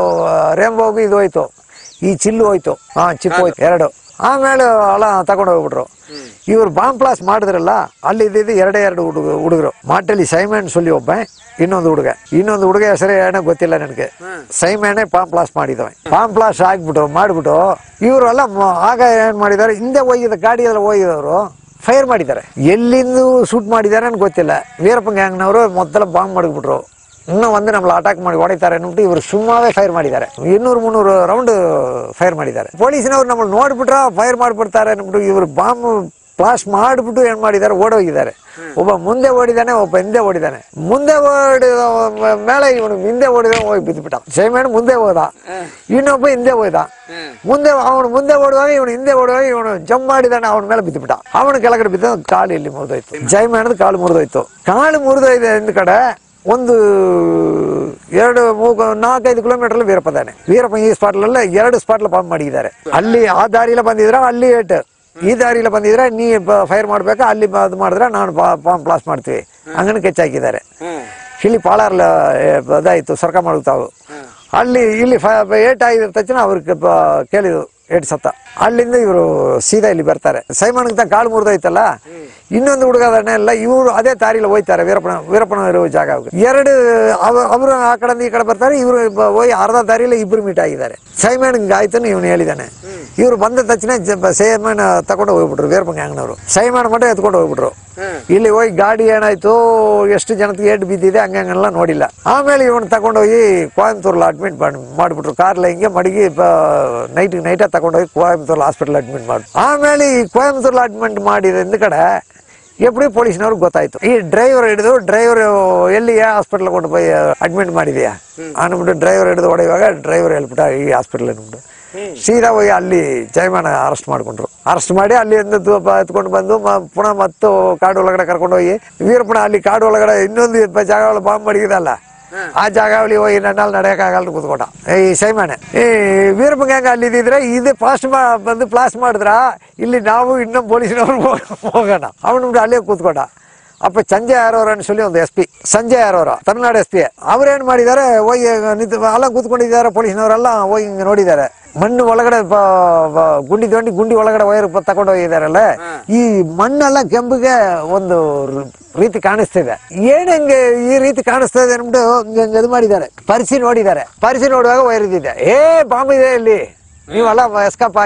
ರೇಂಬೋಗು ಇದು ಹೋಯ್ತು ಈ ಚಿಲ್ಲು ಹೋಯ್ತು ಹಾ ಚಿಪ್ ಹೋಯ್ತು ಎರಡು ಆಮೇಲೆ ಎಲ್ಲ ತಗೊಂಡು ಹೋಗ್ಬಿಟ್ರು ಇವ್ರು ಬಾಂಬ್ ಪ್ಲಾಸ್ ಮಾಡಿದ್ರಲ್ಲ ಅಲ್ಲಿ ಇದ್ದಿದ್ದು ಎರಡೇ ಎರಡು ಹುಡುಗ ಹುಡುಗರು ಮಾಟಲ್ಲಿ ಸೈಮನ್ ಸೊಲ್ಲಿ ಒಬ್ಬ ಇನ್ನೊಂದು ಹುಡುಗ ಇನ್ನೊಂದು ಹುಡುಗ ಹೆಸರು ಏನೋ ಗೊತ್ತಿಲ್ಲ ನನಗೆ ಸೈಮನೆ ಪಾಂಪ್ ಪ್ಲಾಸ್ ಮಾಡಿದವ ಪಾಂಪ್ ಪ್ಲಾಸ್ ಆಗ್ಬಿಟ್ಟು ಮಾಡ್ಬಿಟ್ಟು ಇವರು ಎಲ್ಲ ಮ- ಆಗ ಏನ್ ಮಾಡಿದ್ದಾರೆ ಹಿಂದೆ ಹೋಗಿದ್ದ ಗಾಡಿ ಎಲ್ಲ ಹೋಗಿದವರು ಫೈರ್ ಮಾಡಿದ್ದಾರೆ ಎಲ್ಲಿಂದ ಶೂಟ್ ಮಾಡಿದ್ದಾರೆ ಅಂತ ಗೊತ್ತಿಲ್ಲ ವೀರಪ್ಪ ಗ್ಯಾಂಗ್ನವರು ಮೊದಲ ಬಾಂಬ್ ಮಾಡಿಬಿಟ್ರು ಇನ್ನೂ ಒಂದು ನಮ್ಮಲ್ಲಿ ಅಟ್ಯಾಕ್ ಮಾಡಿ ಹೊಡಿತಾರೆ ಅಂದ್ಬಿಟ್ಟು ಇವರು ಸುಮ್ಮನೆ ಫೈರ್ ಮಾಡಿದ್ದಾರೆ ಇನ್ನೂರು ಮುನ್ನೂರು ರೌಂಡ್ ಫೈರ್ ಮಾಡಿದ್ದಾರೆ ಪೊಲೀಸಿನವ್ರು ನಮ್ಮನ್ನು ನೋಡ್ಬಿಟ್ರ ಫೈರ್ ಮಾಡಿಬಿಡ್ತಾರೆ ಅಂದ್ಬಿಟ್ಟು ಇವರು ಬಾಂಬ್ ಪ್ಲಾಸ್ ಮಾಡಿಬಿಟ್ಟು ಏನ್ ಮಾಡಿದ್ದಾರೆ ಓಡೋಗಿದ್ದಾರೆ ಒಬ್ಬ ಮುಂದೆ ಓಡಿದಾನೆ ಒಬ್ಬ ಹಿಂದೆ ಓಡಿದಾನೆ ಮುಂದೆ ಓಡಿದ ಮೇಲೆ ಇವನು ಹಿಂದೆ ಓಡಿದ ಹೋಗಿ ಬಿದ್ದುಬಿಟ್ಟ ಸೇಮೇಣ್ ಮುಂದೆ ಹೋದ ಇನ್ನೊಬ್ಬ ಹಿಂದೆ ಹೋದ ಮುಂದೆ ಅವನು ಮುಂದೆ ಓಡುವಾಗ ಇವನು ಹಿಂದೆ ಓಡುವಾಗ ಇವನು ಜಂಪ್ ಮಾಡಿದಾನೆ ಅವನ ಮೇಲೆ ಬಿದ್ದುಬಿಟ್ಟ ಅವನು ಕೆಳಗಡೆ ಬಿದ್ದ ಕಾಲು ಇಲ್ಲಿ ಮುರಿದೋಯ್ತು ಜೈಮೇಣದ ಕಾಲು ಮುರಿದೋಯ್ತು ಕಾಲು ಮುರಿದೋಯ್ತು ಹಿಂದ್ ಕಡೆ ಒಂದು ಎರಡು ಮೂರು ನಾಲ್ಕೈದು ಕಿಲೋಮೀಟರ್ ವೀರಪ್ಪದಾನೆ ವೀರಪ್ಪ ಈ ಸ್ಪಾಟ್ಲೆಲ್ಲ ಎರಡು ಸ್ಪಾಟ್ಲ ಬಾಂಬ್ ಮಾಡಿದ್ದಾರೆ ಅಲ್ಲಿ ಆ ದಾರಿಲ ಬಂದಿದ್ರ ಅಲ್ಲಿ ಏಟ್ ಈ ದಾರಿಲ ಬಂದಿದ್ರೆ ನೀ ಫೈರ್ ಮಾಡ್ಬೇಕಾ ಅಲ್ಲಿ ಬ- ಅದು ಮಾಡಿದ್ರೆ ನಾನು ಬಾಂಬ್ ಬ್ಲಾಸ್ಟ್ ಮಾಡ್ತೀವಿ ಹಂಗನ ಕೆಚ್ ಹಾಕಿದ್ದಾರೆ ಹ್ಮ್ ಇಲ್ಲಿ ಪಾಲಾರ್ಲ ಅದಾಯ್ತು ಸರ್ಕ ಮಾಡುತ್ತಾವು ಅಲ್ಲಿ ಇಲ್ಲಿ ಫ- ಏಟ್ ಆಗಿದ ತಕ್ಷಣ ಅವ್ರಿಗೆ ಬ- ಕೇಳಿದ್ರು ಏಟ್ ಸತ್ತ ಅಲ್ಲಿಂದ ಇವರು ಸೀದಾ ಇಲ್ಲಿ ಬರ್ತಾರೆ ಸೈಮನ್ಗೆ ಕಾಳು ಮುರಿದೋಯ್ತಲ್ಲ ಇನ್ನೊಂದು ಹುಡುಗ ಎಲ್ಲ ಇವರು ಅದೇ ದಾರಿಲಿ ಹೋಯ್ತಾರೆ ವೀರಪ್ಪನ ವೀರಪ್ಪನ ಇರೋ ಜಾಗ ಎರಡು ಅವ- ಅವರು ಆ ಕಡೆಯಿಂದ ಈ ಕಡೆ ಬರ್ತಾರೆ ಇವರು ಹೋಗಿ ಅರ್ಧ ದಾರಿಲಿ ಇಬ್ರು ಮೀಟ್ ಆಗಿದ್ದಾರೆ ಸೈಮನ್ ಆಯ್ತು ಇವನು ಹೇಳಿದಾನೆ ಇವ್ರು ಬಂದ ತಕ್ಷಣ ಸೈಮನ್ ತಗೊಂಡು ಹೋಗ್ಬಿಟ್ರು ವೀರಪ್ಪ ಗ್ಯಾಂಗ್ನವರು ಸೈಮನ್ ಮಟ್ಟ ಎತ್ಕೊಂಡು ಹೋಗ್ಬಿಟ್ರು ಹ್ಮ್ ಇಲ್ಲಿ ಹೋಗಿ ಗಾಡಿ ಏನಾಯ್ತು ಎಷ್ಟು ಜನಕ್ಕೆ ಏಟ್ ಬಿದ್ದಿದೆ ಹಂಗಂಗೆಲ್ಲ ನೋಡಿಲ್ಲ ಆಮೇಲೆ ಇವನು ತಗೊಂಡೋಗಿ ಕೊಯಂಬತ್ತೂರ್ಲ ಅಡ್ಮಿಟ್ ಮಾಡಿ ಮಾಡಿಬಿಟ್ರು ಕಾರ್ಲ ಹಿಂಗೆ ಮಡಗಿ ನೈಟ್ ನೈಟ ತಗೊಂಡೋಗಿ ಕೊಯಂಬತ್ತೂರ್ಲ ಹಾಸ್ಪಿಟಲ್ ಅಡ್ಮಿಟ್ ಮಾಡಿ ಆಮೇಲೆ ಈ ಕೊಯಂಬತ್ತೂರ್ಲ ಅಡ್ಮಿಟ್ ಮಾಡಿದ ಹಿಂದ್ ಕಡೆ ಎಪ್ಪಡಿ ಪೊಲೀಸ್ನವ್ರಿಗೆ ಗೊತ್ತಾಯ್ತು ಈ ಡ್ರೈವರ್ ಹಿಡಿದು ಡ್ರೈವರ್ ಎಲ್ಲಿ ಯಾವ ಹಾಸ್ಪಿಟಲ್ ಕೊಂಡು ಹೋಗಿ ಅಡ್ಮಿಟ್ ಮಾಡಿದ್ಯಾ ಅಂದ್ಬಿಟ್ಟು ಡ್ರೈವರ್ ಹಿಡಿದು ಹೊಡೆಯುವಾಗ ಡ್ರೈವರ್ ಹೇಳ್ಬಿಟ್ಟ ಈ ಹಾಸ್ಪಿಟಲ್ ಅಂದ್ಬಿಟ್ಟು ಸೀದಾ ಹೋಗಿ ಅಲ್ಲಿ ಜಯಮಾನ ಅರೆಸ್ಟ್ ಮಾಡ್ಕೊಂಡ್ರು ಅರೆಸ್ಟ್ ಮಾಡಿ ಅಲ್ಲಿ ಎತ್ಕೊಂಡು ಬಂದು ಮ- ಪುನಃ ಮತ್ತು ಕಾಡು ಒಳಗಡೆ ಕರ್ಕೊಂಡು ಹೋಗಿ ವೀರಪ್ಪನ ಅಲ್ಲಿ ಕಾಡು ಒಳಗಡೆ ಇನ್ನೊಂದು ಇಪ್ಪ ಜಾಗ ಬಾಂಬ್ ಮಡಗಿದಲ್ಲ ಆ ಜಾಗಾವಳಿ ಹೋಗಿ ನನ್ನಲ್ಲಿ ನಡೆಯಕ್ಕಾಗಲ್ಲ ಕೂತ್ಕೊಂಡ ಈ ಸೈಮಾನೆ ಈ ವೀರಪ್ಪ ಗ್ಯಾಂಗ್ ಅಲ್ಲಿ ಇದ್ದಿದ್ರೆ ಇದು ಫಾಸ್ಟ್ ಬಂದು ಪ್ಲಾಸ್ ಮಾಡಿದ್ರ ಇಲ್ಲಿ ನಾವು ಇನ್ನೊಂದು ಪೊಲೀಸಿನವ್ರು ಹೋಗೋಣ ಅವನು ಅಲ್ಲೇ ಕೂತ್ಕೊಂಡ ಅಪ್ಪ ಸಂಜಯ್ ಯಾರವ್ರ ಅನ್ಸಲಿ ಒಂದು ಎಸ್ ಪಿ ಸಂಜಯ್ ಯಾರವ್ರ ತಮಿಳ್ನಾಡು ಎಸ್ ಪಿ ಅವ್ರೇನ್ ಮಾಡಿದ್ದಾರೆ ಹೋಗಿ ನಿಂತು ಅಲ್ಲ ಕೂತ್ಕೊಂಡಿದ್ದಾರೆ ಪೊಲೀಸ್ನವರೆಲ್ಲ ಹೋಗಿ ಹಿಂಗೆ ನೋಡಿದ್ದಾರೆ ಮಣ್ಣು ಒಳಗಡೆ ಬ- ಬ- ಗುಂಡಿ ದೊಂಡಿ ಗುಂಡಿ ಒಳಗಡೆ ವೈರ್ ತಗೊಂಡು ಹೋಗಿದಾರಲ್ಲ ಈ ಮಣ್ಣೆಲ್ಲ ಕೆಂಪಿಗೆ ಒಂದು ರ- ರೀತಿ ಕಾಣಿಸ್ತಿದೆ ಏನ್ ಹಂಗೆ ಈ ರೀತಿ ಕಾಣಿಸ್ತಾ ಇದೆ ಅಂದ್ಬಿಟ್ಟು ಹಿಂಗೆ ಹಿಂಗೆ ಇದು ಮಾಡಿದ್ದಾರೆ ಪರಿಸಿ ನೋಡಿದ್ದಾರೆ ಪರಿಸಿ ನೋಡುವಾಗ ವೈರ್ ಇದ್ದಿದೆ ಏ ಬಾಂಬ್ ಇದೆ ಇಲ್ಲಿ ನೀವೆಲ್ಲ ಎಸ್ಕಪ್ ಆಗಿ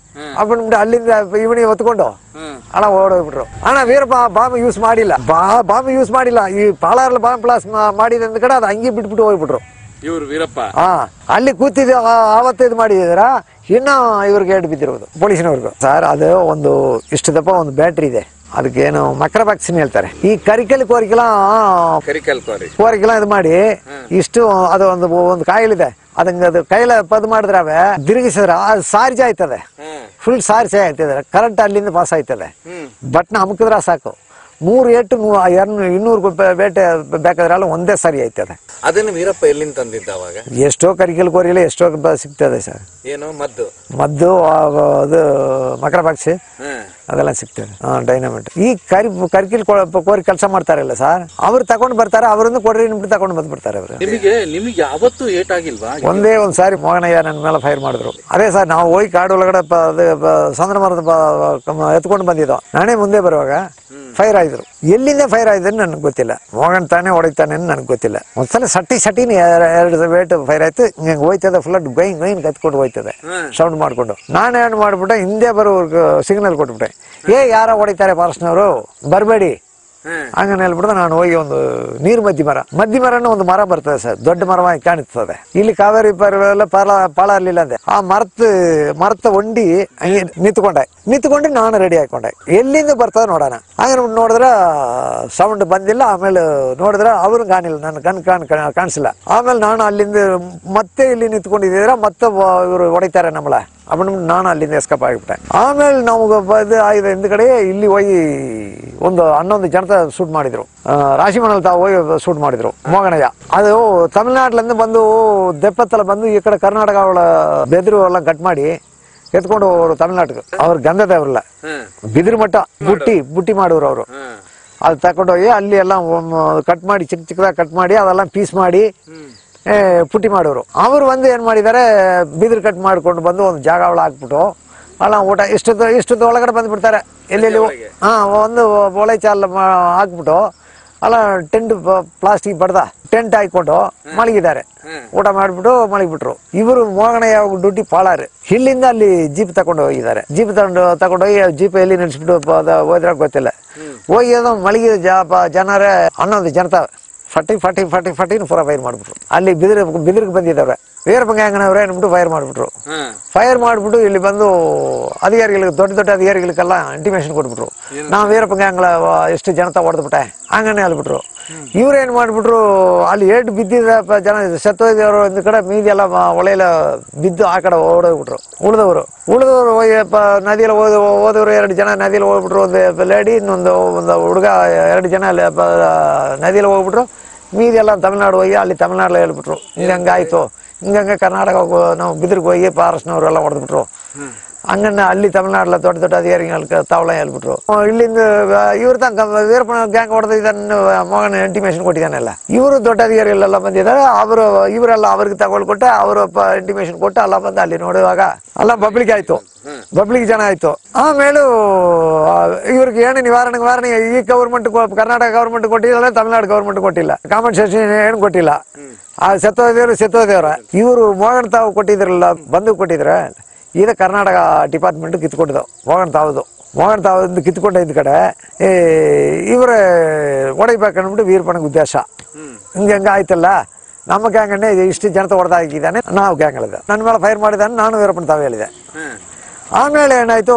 ಅಪ್ಪಿಟ್ಟು ಅಲ್ಲಿಂದ ಇವನಿಗೆ ಹೊತ್ಕೊಂಡು ಹ್ಮ್ ಅಣ್ಣ ಓಡೋಗ್ಬಿಟ್ರು ಅಣ್ಣ ವೀರಪ್ಪ ಬಾಂಬ್ ಯೂಸ್ ಮಾಡಿಲ್ಲ ಬಾ ಬಾಂಬ್ ಯೂಸ್ ಮಾಡಿಲ್ಲ ಈ ಪಾಲಾರ್ಲ ಬಾಂಬ್ ಪ್ಲಾಸ್ ಮಾಡಿದ ಅಂದ ಕಡೆ ಅದು ಹಂಗೆ ಬಿಟ್ಬಿಟ್ಟು ಹೋಗ್ಬಿಟ್ರು ಇವ್ರು ವೀರಪ್ಪ ಹಾ ಅಲ್ಲಿ ಕೂತಿದ್ದು ಆವತ್ತು ಇದು ಮಾಡಿದ್ರ ಇನ್ನ ಇವ್ರಿಗೆ ಏಟು ಬಿದ್ದಿರೋದು ಪೊಲೀಸ್ನವ್ರಿಗೂ ಸರ್ ಅದು ಒಂದು ಇಷ್ಟು ದಪ್ಪ ಒಂದು ಬ್ಯಾಟ್ರಿ ಇದೆ ಅದಕ್ಕೇನು ಮಕರ ವ್ಯಾಕ್ಸಿನ್ ಹೇಳ್ತಾರೆ ಈ ಕರಿಕಲ್ ಕೋರಿಕೆಲ್ಲ ಕರಿಕಲ್ ಕೋರಿ ಕೋರಿಕೆಲ್ಲ ಇದು ಮಾಡಿ ಇಷ್ಟು ಅದು ಒಂದು ಒಂದು ಕಾಯಿಲಿದೆ ಅದಂಗ ಅದು ಕೈಲ ಪದ್ ಮಾಡಿದ್ರೆ ಅವೆ ತಿರುಗಿಸಿದ್ರೆ ಅದು ಸಾರ್ಜೆ ಆಯ್ತದೆ ಹ್ಮ್ ಫುಲ್ ಸಾರ್ಜೆ ಆಯ್ತದೆ ಕರೆಂಟ್ ಅಲ್ಲಿಂದ ಪಾಸ್ ಆಯ್ತದೆ ಹ್ಮ್ ಬಟ್ನ ಅಮುಕಿದ್ರೆ ಸಾಕು ನೂರು ಏಟು ನೂ ಎರಡು ಇನ್ನೂರು ಬೇಟೆ ಬೇಕಾದ್ರೆ ಅಲ್ಲ ಒಂದೇ ಸಾರಿ ಆಯ್ತದೆ ಅದನ್ನ ವೀರಪ್ಪ ಎಲ್ಲಿಂದ ತಂದಿದ್ದ ಅವಾಗ ಎಷ್ಟೋ ಕರಿಕಲ್ ಕೋರಿಯಲ್ಲಿ ಎಷ್ಟೋ ಬ- ಸಿಗ್ತದೆ ಸರ್ ಏನು ಮದ್ದು ಮದ್ದು ಆ, ಅದು ಮಕರ ಬಾಕ್ಸಿ ಹ್ಮ್ ಅದೆಲ್ಲ ಸಿಗ್ತದೆ ಡೈನಮೆಂಟ್ ಈ ಕರಿ ಕರಿಕಿಲ್ ಕೊ- ಕೋರಿ ಕೆಲಸ ಮಾಡ್ತಾರಲ್ಲ ಸರ್ ಅವ್ರು ತಗೊಂಡು ಬರ್ತಾರೆ ಅವರನ್ನು ಕೊಡ್ರಿ ನಿಮ್ಗೆ ತಗೊಂಡು ಬಂದ್ಬಿಡ್ತಾರೆ ಅವರು ನಿಮಗೆ ನಿಮಗೆ ಯಾವತ್ತೂ ಏಟ್ ಆಗಿಲ್ವಾ ಒಂದೇ ಒಂದು ಸಾರಿ ಮೋಹನಯ್ಯ ನನ್ನ ಮೇಲೆ ಫೈರ್ ಮಾಡಿದ್ರು ಅದೇ ಸರ್ ನಾವು ಹೋಗಿ ಕಾಡು ಒಳಗಡೆ ಪ- ಅದು ಪ- ಸಂದ್ರ ಮರದ ಪ- ಕಮ- ಎತ್ಕೊಂಡು ಬಂದಿದ್ದೋ ನಾನೇ ಮುಂದೆ ಬರುವಾಗ ಫೈರ್ ಆಯ್ದ್ರು ಎಲ್ಲಿಂದ ಫೈರ್ ಆಯ್ತು ನನಗೆ ಗೊತ್ತಿಲ್ಲ ಮೋಹನ್ ತಾನೇ ಹೊಡಿತಾನೆ ಅಂತ ನನಗೆ ಗೊತ್ತಿಲ್ಲ ಒಂದ್ಸಲ ಸಟ್ಟಿ ಸಟಿನ ಎರಡು ವೇಟ್ ಫೈರ್ ಆಯ್ತು ಹಿಂಗೆ ಹೋಯ್ತದೆ ಫ್ಲಡ್ ಗೈನ್ ಗೈನ್ ಕತ್ಕೊಂಡು ಹೋಯ್ತದೆ ಹ್ಮ್. ಸೌಂಡ್ ಮಾಡ್ಕೊಂಡು ನಾನೇನು ಮಾಡ್ಬಿಟ್ಟೆ ಹಿಂದೆ ಬರೋರ್ಗೆ ಸಿಗ್ನಲ್ ಕೊಟ್ಬಿಟ್ಟೆ ಏ ಯಾರೋ ಹೊಡಿತಾರೆ ಫಾರೆಸ್ಟ್ನವರು ಬರಬೇಡಿ ಹ್ಮ್ ಹಂಗನೆ ಹೇಳ್ಬಿಟ್ಟು ನಾನು ಹೋಗಿ ಒಂದು ನೀರು ಮದ್ದಿ ಮರ ಮದ್ದಿ ಮರನ ಒಂದು ಮರ ಬರ್ತದೆ ಸರ್ ದೊಡ್ಡ ಮರವಾಗಿ ಕಾಣಿಸ್ತದೆ ಇಲ್ಲಿ ಕಾವೇರಿ ಪರ್ವೆಲ್ಲ ಪಾಲ ಪಾಳ ಇರ್ಲಿಲ್ಲ ಅಂದೆ ಆ ಮರತ್ ಮರತ ಒಂಡಿ ಹಂಗೆ ನಿಂತ್ಕೊಂಡೆ ನಿಂತ್ಕೊಂಡು ನಾನು ರೆಡಿ ಹಾಕೊಂಡೆ ಎಲ್ಲಿಂದ ಬರ್ತದೆ ನೋಡೋಣ ಹಂಗೆ ನೋಡಿದ್ರೆ ಸೌಂಡ್ ಬಂದಿಲ್ಲ ಆಮೇಲೆ ನೋಡಿದ್ರೆ ಅವ್ರು ಕಾಣಿಲ್ಲ ನನ್ನ ಕಣ್ ಕಾಣ್ ಕಾಣ್- ಕಾಣಿಸಿಲ್ಲ ಆಮೇಲೆ ನಾನು ಅಲ್ಲಿಂದ ಮತ್ತೆ ಇಲ್ಲಿ ನಿಂತ್ಕೊಂಡಿದ್ದೀರ ಮತ್ತೆ ಇವರು ಹೊಡಿತಾರೆ ನಮ್ಮಳ ಅಪ್ಪ ನಾನು ಅಲ್ಲಿಂದ ಎಸ್ಕಪ್ ಆಗಿಬಿಟ್ಟೆ ಆಮೇಲೆ ನಮ್ಗೆ ಇದು ಆಗಿದೆ ಹಿಂದ್ಗಡೆ ಇಲ್ಲಿ ಹೋಗಿ ಒಂದು ಹನ್ನೊಂದು ಜನತ ಶೂಟ್ ಮಾಡಿದ್ರು ಆ, ರಾಶಿಮಣಲ್ ತಾವು ಹೋಗಿ ಶೂಟ್ ಮಾಡಿದ್ರು ಮೋಗನಯ್ಯ ಅದು ತಮಿಳ್ನಾಡ್ಲಿಂದ ಬಂದು ದೆಪ್ಪತ್ತಲ ಬಂದು ಈ ಕಡೆ ಕರ್ನಾಟಕ ಅವಳ ಬೆದರು ಎಲ್ಲ ಕಟ್ ಮಾಡಿ ಎತ್ಕೊಂಡು ಹೋಗೋರು ತಮಿಳ್ನಾಡಿಗೆ ಅವ್ರ ಗಂಧದ ಅವ್ರಲ್ಲ ಹ್ಮ್ ಬಿದಿರು ಮಟ್ಟ ಬುಟ್ಟಿ ಬುಟ್ಟಿ ಮಾಡೋರು ಅವರು ಹ್ಮ್ ಅದು ತಗೊಂಡೋಗಿ ಅಲ್ಲಿ ಎಲ್ಲ ಕಟ್ ಮಾಡಿ ಚಿಕ್ಕ ಚಿಕ್ಕದಾಗಿ ಕಟ್ ಮಾಡಿ ಅದೆಲ್ಲ ಪೀಸ್ ಮಾಡಿ ಹ್ಮ್ ಏ, ಪುಟ್ಟಿ ಮಾಡೋರು ಅವರು ಒಂದು ಏನು ಮಾಡಿದ್ದಾರೆ ಬಿದಿರು ಕಟ್ ಮಾಡ್ಕೊಂಡು ಬಂದು ಒಂದು ಜಾಗ ಒಳ ಹಾಕ್ಬಿಟ್ಟು ಅಲ್ಲ ಊಟ ಇಷ್ಟದ ಇಷ್ಟದ ಒಳಗಡೆ ಬಂದ್ಬಿಡ್ತಾರೆ ಎಲ್ಲೆಲ್ಲಿ ಒಳಗೆ? ಹಾಂ ಒಂದು ಒಳೆ ಚಾಲ್ ಮಾ- ಹಾಕ್ಬಿಟ್ಟು ಅಲ್ಲ ಟೆಂಟ್ ಪ್ಲಾಸ್ಟಿಕ್ ಬಡ್ದ ಟೆಂಟ್ ಹಾಕೊಂಡು ಮಲಗಿದ್ದಾರೆ ಹ್ಮ್. ಊಟ ಮಾಡಿಬಿಟ್ಟು ಮಲಗಿಬಿಟ್ರು ಇವರು ಮೋಗಣಯ್ಯ ಡ್ಯೂಟಿ ಪಾಳಾರು ಇಲ್ಲಿಂದ ಅಲ್ಲಿ ಜೀಪ್ ತಗೊಂಡು ಹೋಗಿದ್ದಾರೆ ಜೀಪ್ ತಗೊಂಡು ತಗೊಂಡು ಹೋಗಿ ಜೀಪ್ ಎಲ್ಲಿ ನಿಲ್ಸ್ಬಿಟ್ಟು ಪ- ಹೋದ್ರೆ ಗೊತ್ತಿಲ್ಲ ಹೋಗಿ ಅದು ಮಲಗಿದ ಜ ಜನರೇ ಹನ್ನೊಂದು ಜನತ ಫಟಿ ಫಟಿ ಫಟಿ ಫಟಿನ ಪೂರ ಫೈರ್ ಮಾಡಿಬಿಟ್ರು ಅಲ್ಲಿ ಬಿದಿರು ಬಿದಿರಿಗೆ ಬಂದಿದ್ದವ್ರೆ ವೀರಪ್ಪಂಗ ಹೆಂಗನವ್ರೆ ಅಂದ್ಬಿಟ್ಟು ಫೈರ್ ಮಾಡಿಬಿಟ್ರು ಹ್ಮ್ ಫೈರ್ ಮಾಡಿಬಿಟ್ಟು ಇಲ್ಲಿ ಬಂದು ಅಧಿಕಾರಿಗಳಿಗೆ ದೊಡ್ಡ ದೊಡ್ಡ ಅಧಿಕಾರಿಗಳಿಗೆಲ್ಲ ಇಂಟಿಮೇಷನ್ ಕೊಟ್ಬಿಟ್ರು ನಾವು ವೀರಪ್ಪ ಗ್ಯಾಂಗ್ಲ ಎಷ್ಟು ಜನತ ಹೊಡೆದ್ಬಿಟ್ಟೆ ಹಂಗನೇ ಹೇಳ್ಬಿಟ್ರು ಇವ್ರೇನ್ ಮಾಡ್ಬಿಟ್ರು ಅಲ್ಲಿ ಏಟು ಬಿದ್ದಿದ ಪ- ಜನ ಸತ್ತೋಯ್ದವರು ಒಂದು ಕಡೆ ಮೀದಿ ಎಲ್ಲ ಮ- ಒಳೆಯಲ್ಲ ಬಿದ್ದು ಆ ಕಡೆ ಓಡೋಗ್ಬಿಟ್ರು ಉಳಿದವರು ಉಳಿದವರು ನದಿಯಲ್ಲಿ ಓದ ಹೋದವರು ಎರಡು ಜನ ನದಿಯಲ್ಲಿ ಹೋಗ್ಬಿಟ್ರು ಒಂದು ಲೇಡಿ ಇನ್ನೊಂದು ಒಂದು ಹುಡುಗ ಎರಡು ಜನ ಅಲ್ಲಿ ಪ- ನದಿಯಲ್ಲಿ ಹೋಗ್ಬಿಟ್ರು ಮೀದಿ ಎಲ್ಲ ತಮಿಳ್ನಾಡು ಹೋಗಿ ಅಲ್ಲಿ ತಮಿಳ್ನಾಡಲ್ಲಿ ಹೇಳ್ಬಿಟ್ರು ಹಿಂಗಂಗಾಯ್ತು ಹಿಂಗಂಗೆ ಕರ್ನಾಟಕ ಹೋಗು- ನಾವು ಬಿದಿರ್ಗೆ ಹೋಗಿ ಫಾರೆಸ್ಟ್ನವ್ರು ಎಲ್ಲ ಹೊಡೆದ್ಬಿಟ್ರು ಹಂಗನ್ನ ಅಲ್ಲಿ ತಮಿಳ್ನಾಡಲ್ಲ ದೊಡ್ಡ ದೊಡ್ಡ ಅಧಿಕಾರಿಗಳು ತಾವಳ ಹೇಳ್ಬಿಟ್ರು ಅಹ್ ಇಲ್ಲಿಂದ ಇವ್ರ ತನಕ ವೀರಪ್ಪನ ಗ್ಯಾಂಗ್ ಹೊಡೆದಿದ್ದನ್ನು ಮಗನ ಇಂಟಿಮೇಷನ್ ಕೊಟ್ಟಿದ್ದಾನೆಲ್ಲ ಇವರು ದೊಡ್ಡ ಅಧಿಕಾರಿಗಳೆಲ್ಲ ಬಂದಿದ್ದಾರೆ ಅವರು ಇವರೆಲ್ಲ ಅವ್ರಿಗೆ ತಗೊಳ್ಕೊಟ್ಟೆ ಅವರು ಇಂಟಿಮೇಷನ್ ಕೊಟ್ಟು ಎಲ್ಲ ಬಂದು ಅಲ್ಲಿ ನೋಡುವಾಗ ಎಲ್ಲ ಪಬ್ಲಿಕ್ ಆಯ್ತು ಪಬ್ಲಿಕ್ ಜನ ಆಯ್ತು ಆಮೇಲೂ ಆ, ಇವ್ರಿಗೆ ಏನು ನಿವಾರಣೆ ನಿವಾರಣೆ ಈ ಗೌರ್ಮೆಂಟ್ ಕರ್ನಾಟಕ ಗೌರ್ಮೆಂಟ್ ಕೊಟ್ಟಿಲ್ಲ ತಮಿಳ್ನಾಡು ಗೌರ್ಮೆಂಟ್ ಕೊಟ್ಟಿಲ್ಲ ಕಾಂಪನ್ಸೇಷನ್ ಏನು ಕೊಟ್ಟಿಲ್ಲ ಆ ಸತ್ತೋದೇವ್ರು ಸತ್ತೋದೇವ್ರ ಇವರು ಮೋಹನ್ ತಾವು ಕೊಟ್ಟಿದ್ರಲ್ಲ ಬಂದು ಕೊಟ್ಟಿದ್ರೆ ಇದು ಕರ್ನಾಟಕ ಡಿಪಾರ್ಟ್ಮೆಂಟ್ ಕಿತ್ಕೊಂಡಿದ್ದು ಮೋಹನ್ ತಾವದು ಮೋಹನ್ ತಾವದು ಕಿತ್ಕೊಂಡ ಇದ್ದ ಕಡೆ ಏ ಇವರೇ ಹೊಡಿಬೇಕನ್ಬಿಟ್ಟು ವೀರಪ್ಪನಿಗೆ ಉದ್ದೇಶ ಹಿಂಗೆ ಹಂಗೆ ಆಯ್ತಲ್ಲ ನಮ್ಮ ಗ್ಯಾಂಗನ್ನೇ ಇಷ್ಟು ಜನತ ಹೊಡೆದಾಕಿದ್ದಾನೆ ನಾವು ಗ್ಯಾಂಗ್ ಹೇಳಿದೆ ನನ್ನ ಮೇಲೆ ಫೈರ್ ಮಾಡಿದ್ದಾನೆ ನಾನು ವೀರಪ್ಪನ ತಾವು ಹೇಳಿದೆ ಹ್ಮ್ ಆಮೇಲೆ ಏನಾಯ್ತು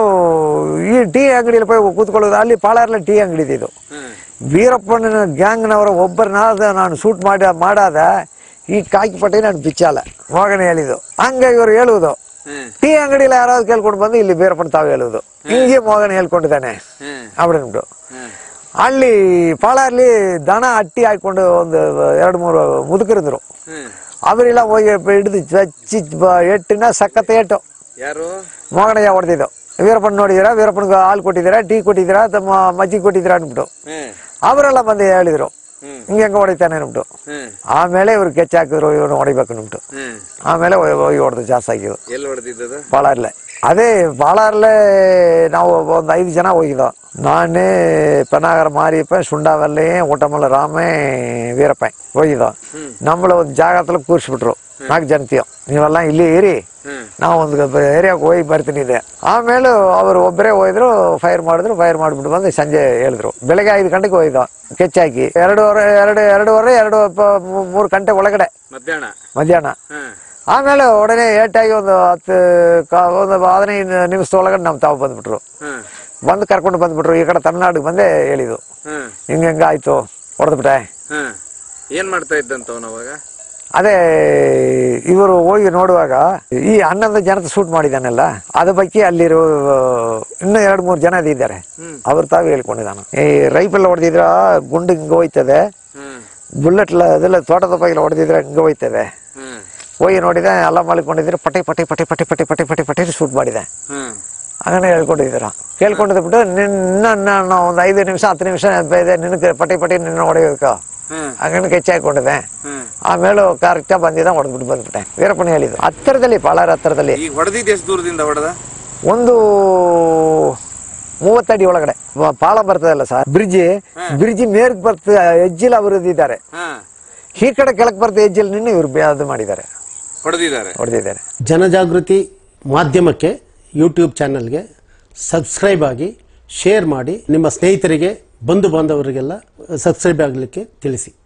ಈ ಟೀ ಅಂಗಡಿಯಲ್ಲಿ ಹೋಗಿ ಕೂತ್ಕೊಳ್ಳೋದು ಅಲ್ಲಿ ಪಾಳಾರ್ಲ ಟೀ ಅಂಗಡಿ ಇದು ಹ್ಮ್ ವೀರಪ್ಪನ ಗ್ಯಾಂಗ್ನವರ ಒಬ್ಬರನ್ನಾದ ನಾನು ಶೂಟ್ ಮಾಡಿ ಮಾಡಾದ ಈ ಕಾಕಿ ಪಟ್ಟಿ ನಾನು ಬಿಚ್ಚಾಲ ಮಗನೇ ಹೇಳಿದ್ದು ಹಂಗೆ ಇವರು ಹೇಳುವುದು ಹ್ಮ್ ಟೀ ಅಂಗಡಿಯಲ್ಲಿ ಯಾರಾದ್ರು ಕೇಳ್ಕೊಂಡು ಬಂದು ಇಲ್ಲಿ ವೀರಪ್ಪನ ತಾವು ಹೇಳುವುದು ಹಿಂಗೆ ಮಗನ ಹೇಳ್ಕೊಂಡಿದ್ದಾನೆ ಹ್ಮ್ அப்படின்ட்டு ಹ್ಮ್ ಅಲ್ಲಿ ಪಾಳಾರ್ಲಿ ದನ ಅಟ್ಟಿ ಹಾಕೊಂಡು ಒಂದು ಎರಡು ಮೂರು ಮುದುಕರಿದ್ರು ಹ್ಮ್ ಅವರೆಲ್ಲ ಹೋಗಿ ಹಿಡಿದು ಚಚ್ಚಿ ಬ- ಎಟ್ಟಿನ ಸಖತ್ ಏಟು ಯಾರು ಮಗನಯ್ಯ ಹೊಡೆದಿದ್ದು ವೀರಪ್ಪನ ನೋಡಿದಿರಾ ವೀರಪ್ಪನಿಗೆ ಹಾಲು ಕೊಟ್ಟಿದ್ದೀರಾ ಟೀ ಕೊಟ್ಟಿದ್ದೀರಾ ತಮ್ಮ ಮಜ್ಜಿಗೆ ಕೊಟ್ಟಿದ್ದೀರಾ ಅಂದ್ಬಿಟ್ಟು ಹ್ಮ್ ಅವರೆಲ್ಲ ಬಂದು ಹೇಳಿದ್ರು ಹ್ಮ್ ಹಿಂಗೆ ಹೆಂಗೆ ಹೊಡಿತಾನೆ ಅಂದ್ಬಿಟ್ಟು ಹ್ಮ್ ಆಮೇಲೆ ಇವ್ರು ಕೆಚ್ಚ ಹಾಕಿದ್ರು ಇವನು ಹೊಡಿಬೇಕು ಅಂದ್ಬಿಟ್ಟು ಹ್ಮ್ ಆಮೇಲೆ ಹೋಗಿ- ಹೋಗಿ ಹೊಡೆದು ಜಾಸ್ತಿ ಆಗಿದ್ದು ಎಲ್ಲಿ ಹೊಡೆದಿದ್ದದು ಪಾಳಾರ್ಲೆ ಅದೇ ಬಾಳಾರ್ಲೆ ನಾವು ಒಂದು ಐದು ಜನ ಹೋಗಿದ್ದೋ ನಾನೇ ಪನಾಗರ ಮಾರಿಯಪ್ಪ ಸುಂಡಾವಲ್ಲಿ ಊಟಮಲ್ಲ ರಾಮೇ ವೀರಪ್ಪ ಹೋಗಿದ್ದೋ ನಮ್ಮಳ ಒಂದು ಜಾಗದಲ್ಲಿ ಕೂರಿಸ್ಬಿಟ್ರು ನಾಲ್ಕು ಜನತೀಯೋ ನೀವೆಲ್ಲ ಇಲ್ಲಿ ಇರಿ ಹ್ಮ್ ನಾವು ಒಂದು ಏರಿಯಾಗೆ ಹೋಗಿ ಬರ್ತೀನಿ ಇದೆ ಆಮೇಲೆ ಅವರು ಒಬ್ಬರೇ ಹೋಯ್ದ್ರು ಫೈರ್ ಮಾಡಿದ್ರು ಫೈರ್ ಮಾಡಿಬಿಟ್ಟು ಬಂದು ಸಂಜೆ ಹೇಳಿದ್ರು ಬೆಳಗ್ಗೆ ಐದು ಗಂಟೆಗೆ ಹೋಯ್ದು ಕೆಚ್ಚಾಕಿ ಎರಡೂವರೆ ಎರಡು ಎರಡೂವರೆ ಎರಡು ಪ- ಮೂ- ಮೂರು ಗಂಟೆ ಒಳಗಡೆ ಮಧ್ಯಾಹ್ನ ಮಧ್ಯಾಹ್ನ ಹ್ಮ್ ಆಮೇಲೆ ಒಡನೆ ಏಟಾಗಿ ಒಂದು ಹತ್ತು ಕಾ- ಒಂದು ಹದಿನೈದು ನಿಮಿಷದೊಳಗಡೆ ನಮ್ಮ ತಾವು ಬಂದ್ಬಿಟ್ರು ಹ್ಮ್ ಬಂದು ಕರ್ಕೊಂಡು ಬಂದ್ಬಿಟ್ರು ಈ ಕಡೆ ತಮಿಳ್ನಾಡಿಗೆ ಬಂದೇ ಹೇಳಿದ್ದು ಹ್ಮ್ ಹಿಂಗೆ ಹಿಂಗೆ ಆಯ್ತು ಹೊಡೆದ್ಬಿಟ್ಟೆ ಹ್ಮ್ ಏನ್ ಮಾಡ್ತಾ ಇದ್ದಂತವನ ಅವಾಗ ಅದೇ ಇವರು ಹೋಗಿ ನೋಡುವಾಗ ಈ ಹನ್ನೊಂದು ಜನದ ಶೂಟ್ ಮಾಡಿದಾನಲ್ಲ ಅದ್ರ ಬಗ್ಗೆ ಅಲ್ಲಿರೋ ಇನ್ನೂ ಎರಡು ಮೂರು ಜನ ಇದ್ದಾರೆ ಹ್ಮ್. ಅವ್ರು ತಾವು ಹೇಳ್ಕೊಂಡಿದ್ದಾನ ಈ ರೈಫಲ್ ಹೊಡೆದಿದ್ರ ಗುಂಡು ಹಿಂಗೆ ಹೋಯ್ತದೆ ಹ್ಮ್ ಬುಲೆಟ್ ಅದೆಲ್ಲ ತೋಟದ ಪೈಲ ಹೊಡೆದಿದ್ರೆ ಹಿಂಗೆ ಹೋಯ್ತದೆ ಹ್ಮ್ ಹೋಗಿ ನೋಡಿದೆ ಎಲ್ಲ ಮಲ್ಕೊಂಡಿದ್ರೆ ಪಟಿ ಪಟಿ ಪಟಿ ಪಟಿ ಪಟಿ ಪಟಿ ಪಟಿ ಪಟಿ ಶೂಟ್ ಮಾಡಿದೆ ಹ್ಮ್ അങ്ങനെ ಹೇಳ್ಕೊಂಡಿದ್ದೀರ ಕೇಳ್ಕೊಂಡಿದ್ದು ಬಿಟ್ಟು ನಿನ್ನ ನಾನು ಒಂದು ಐದು ನಿಮಿಷ ಹತ್ತು ನಿಮಿಷ ಇದೆ ನಿನಗೆ ಪಟಿ ಪಟಿ ನಿನ್ನ ಹೊಡೆಯೋಕೆ ಹ್ಮ್ ಹಂಗನೆ ಕೆಚ್ಚಾಕೊಂಡಿದ್ದೆ ಹ್ಮ್ ಆಮೇಲೆ ಕರೆಕ್ಟಾಗಿ ಬಂದಿದ್ದ ಹೊಡೆದ್ಬಿಟ್ಟು ಬಂದ್ಬಿಟ್ಟೆ ವೀರಪ್ಪನ ಹೇಳಿದ್ದು ಹತ್ತಿರದಲ್ಲಿ ಪಾಲಾರ ಹತ್ತಿರದಲ್ಲಿ ಈಗ ಹೊಡೆದಿದ್ದು ಎಷ್ಟು ದೂರದಿಂದ ಹೊಡೆದ ಒಂದು ಮೂವತ್ತಡಿ ಒಳಗಡೆ ವ- ಪಾಳ ಬರ್ತದಲ್ಲ ಸರ್ ಬ್ರಿಡ್ಜಿ ಬ್ರಿಡ್ಜಿ ಮೇರ್ಗ್ ಬರ್ತದೆ ಹೆಜ್ಜಿಲ್ ಅವರು ಇದ್ದಾರೆ ಹಾ ಈ ಕಡೆ ಕೆಳಗೆ ಬರ್ತದೆ ಹೆಜ್ಜಿಲ್ ನಿನ್ನ ಇವ್ರು ಬೆ- ಅದು ಮಾಡಿದ್ದಾರೆ ಹೊಡೆದಿದ್ದಾರೆ ಹೊಡೆದಿದ್ದಾರೆ ಜನಜಾಗೃತಿ ಮಾಧ್ಯಮಕ್ಕೆ ಯೂಟ್ಯೂಬ್ ಚಾನಲ್ಗೆ ಸಬ್ಸ್ಕ್ರೈಬ್ ಆಗಿ ಶೇರ್ ಮಾಡಿ ನಿಮ್ಮ ಸ್ನೇಹಿತರಿಗೆ ಬಂಧು ಬಾಂಧವರಿಗೆಲ್ಲ ಸಬ್ಸ್ಕ್ರೈಬ್ ಆಗಲಿಕ್ಕೆ ತಿಳಿಸಿ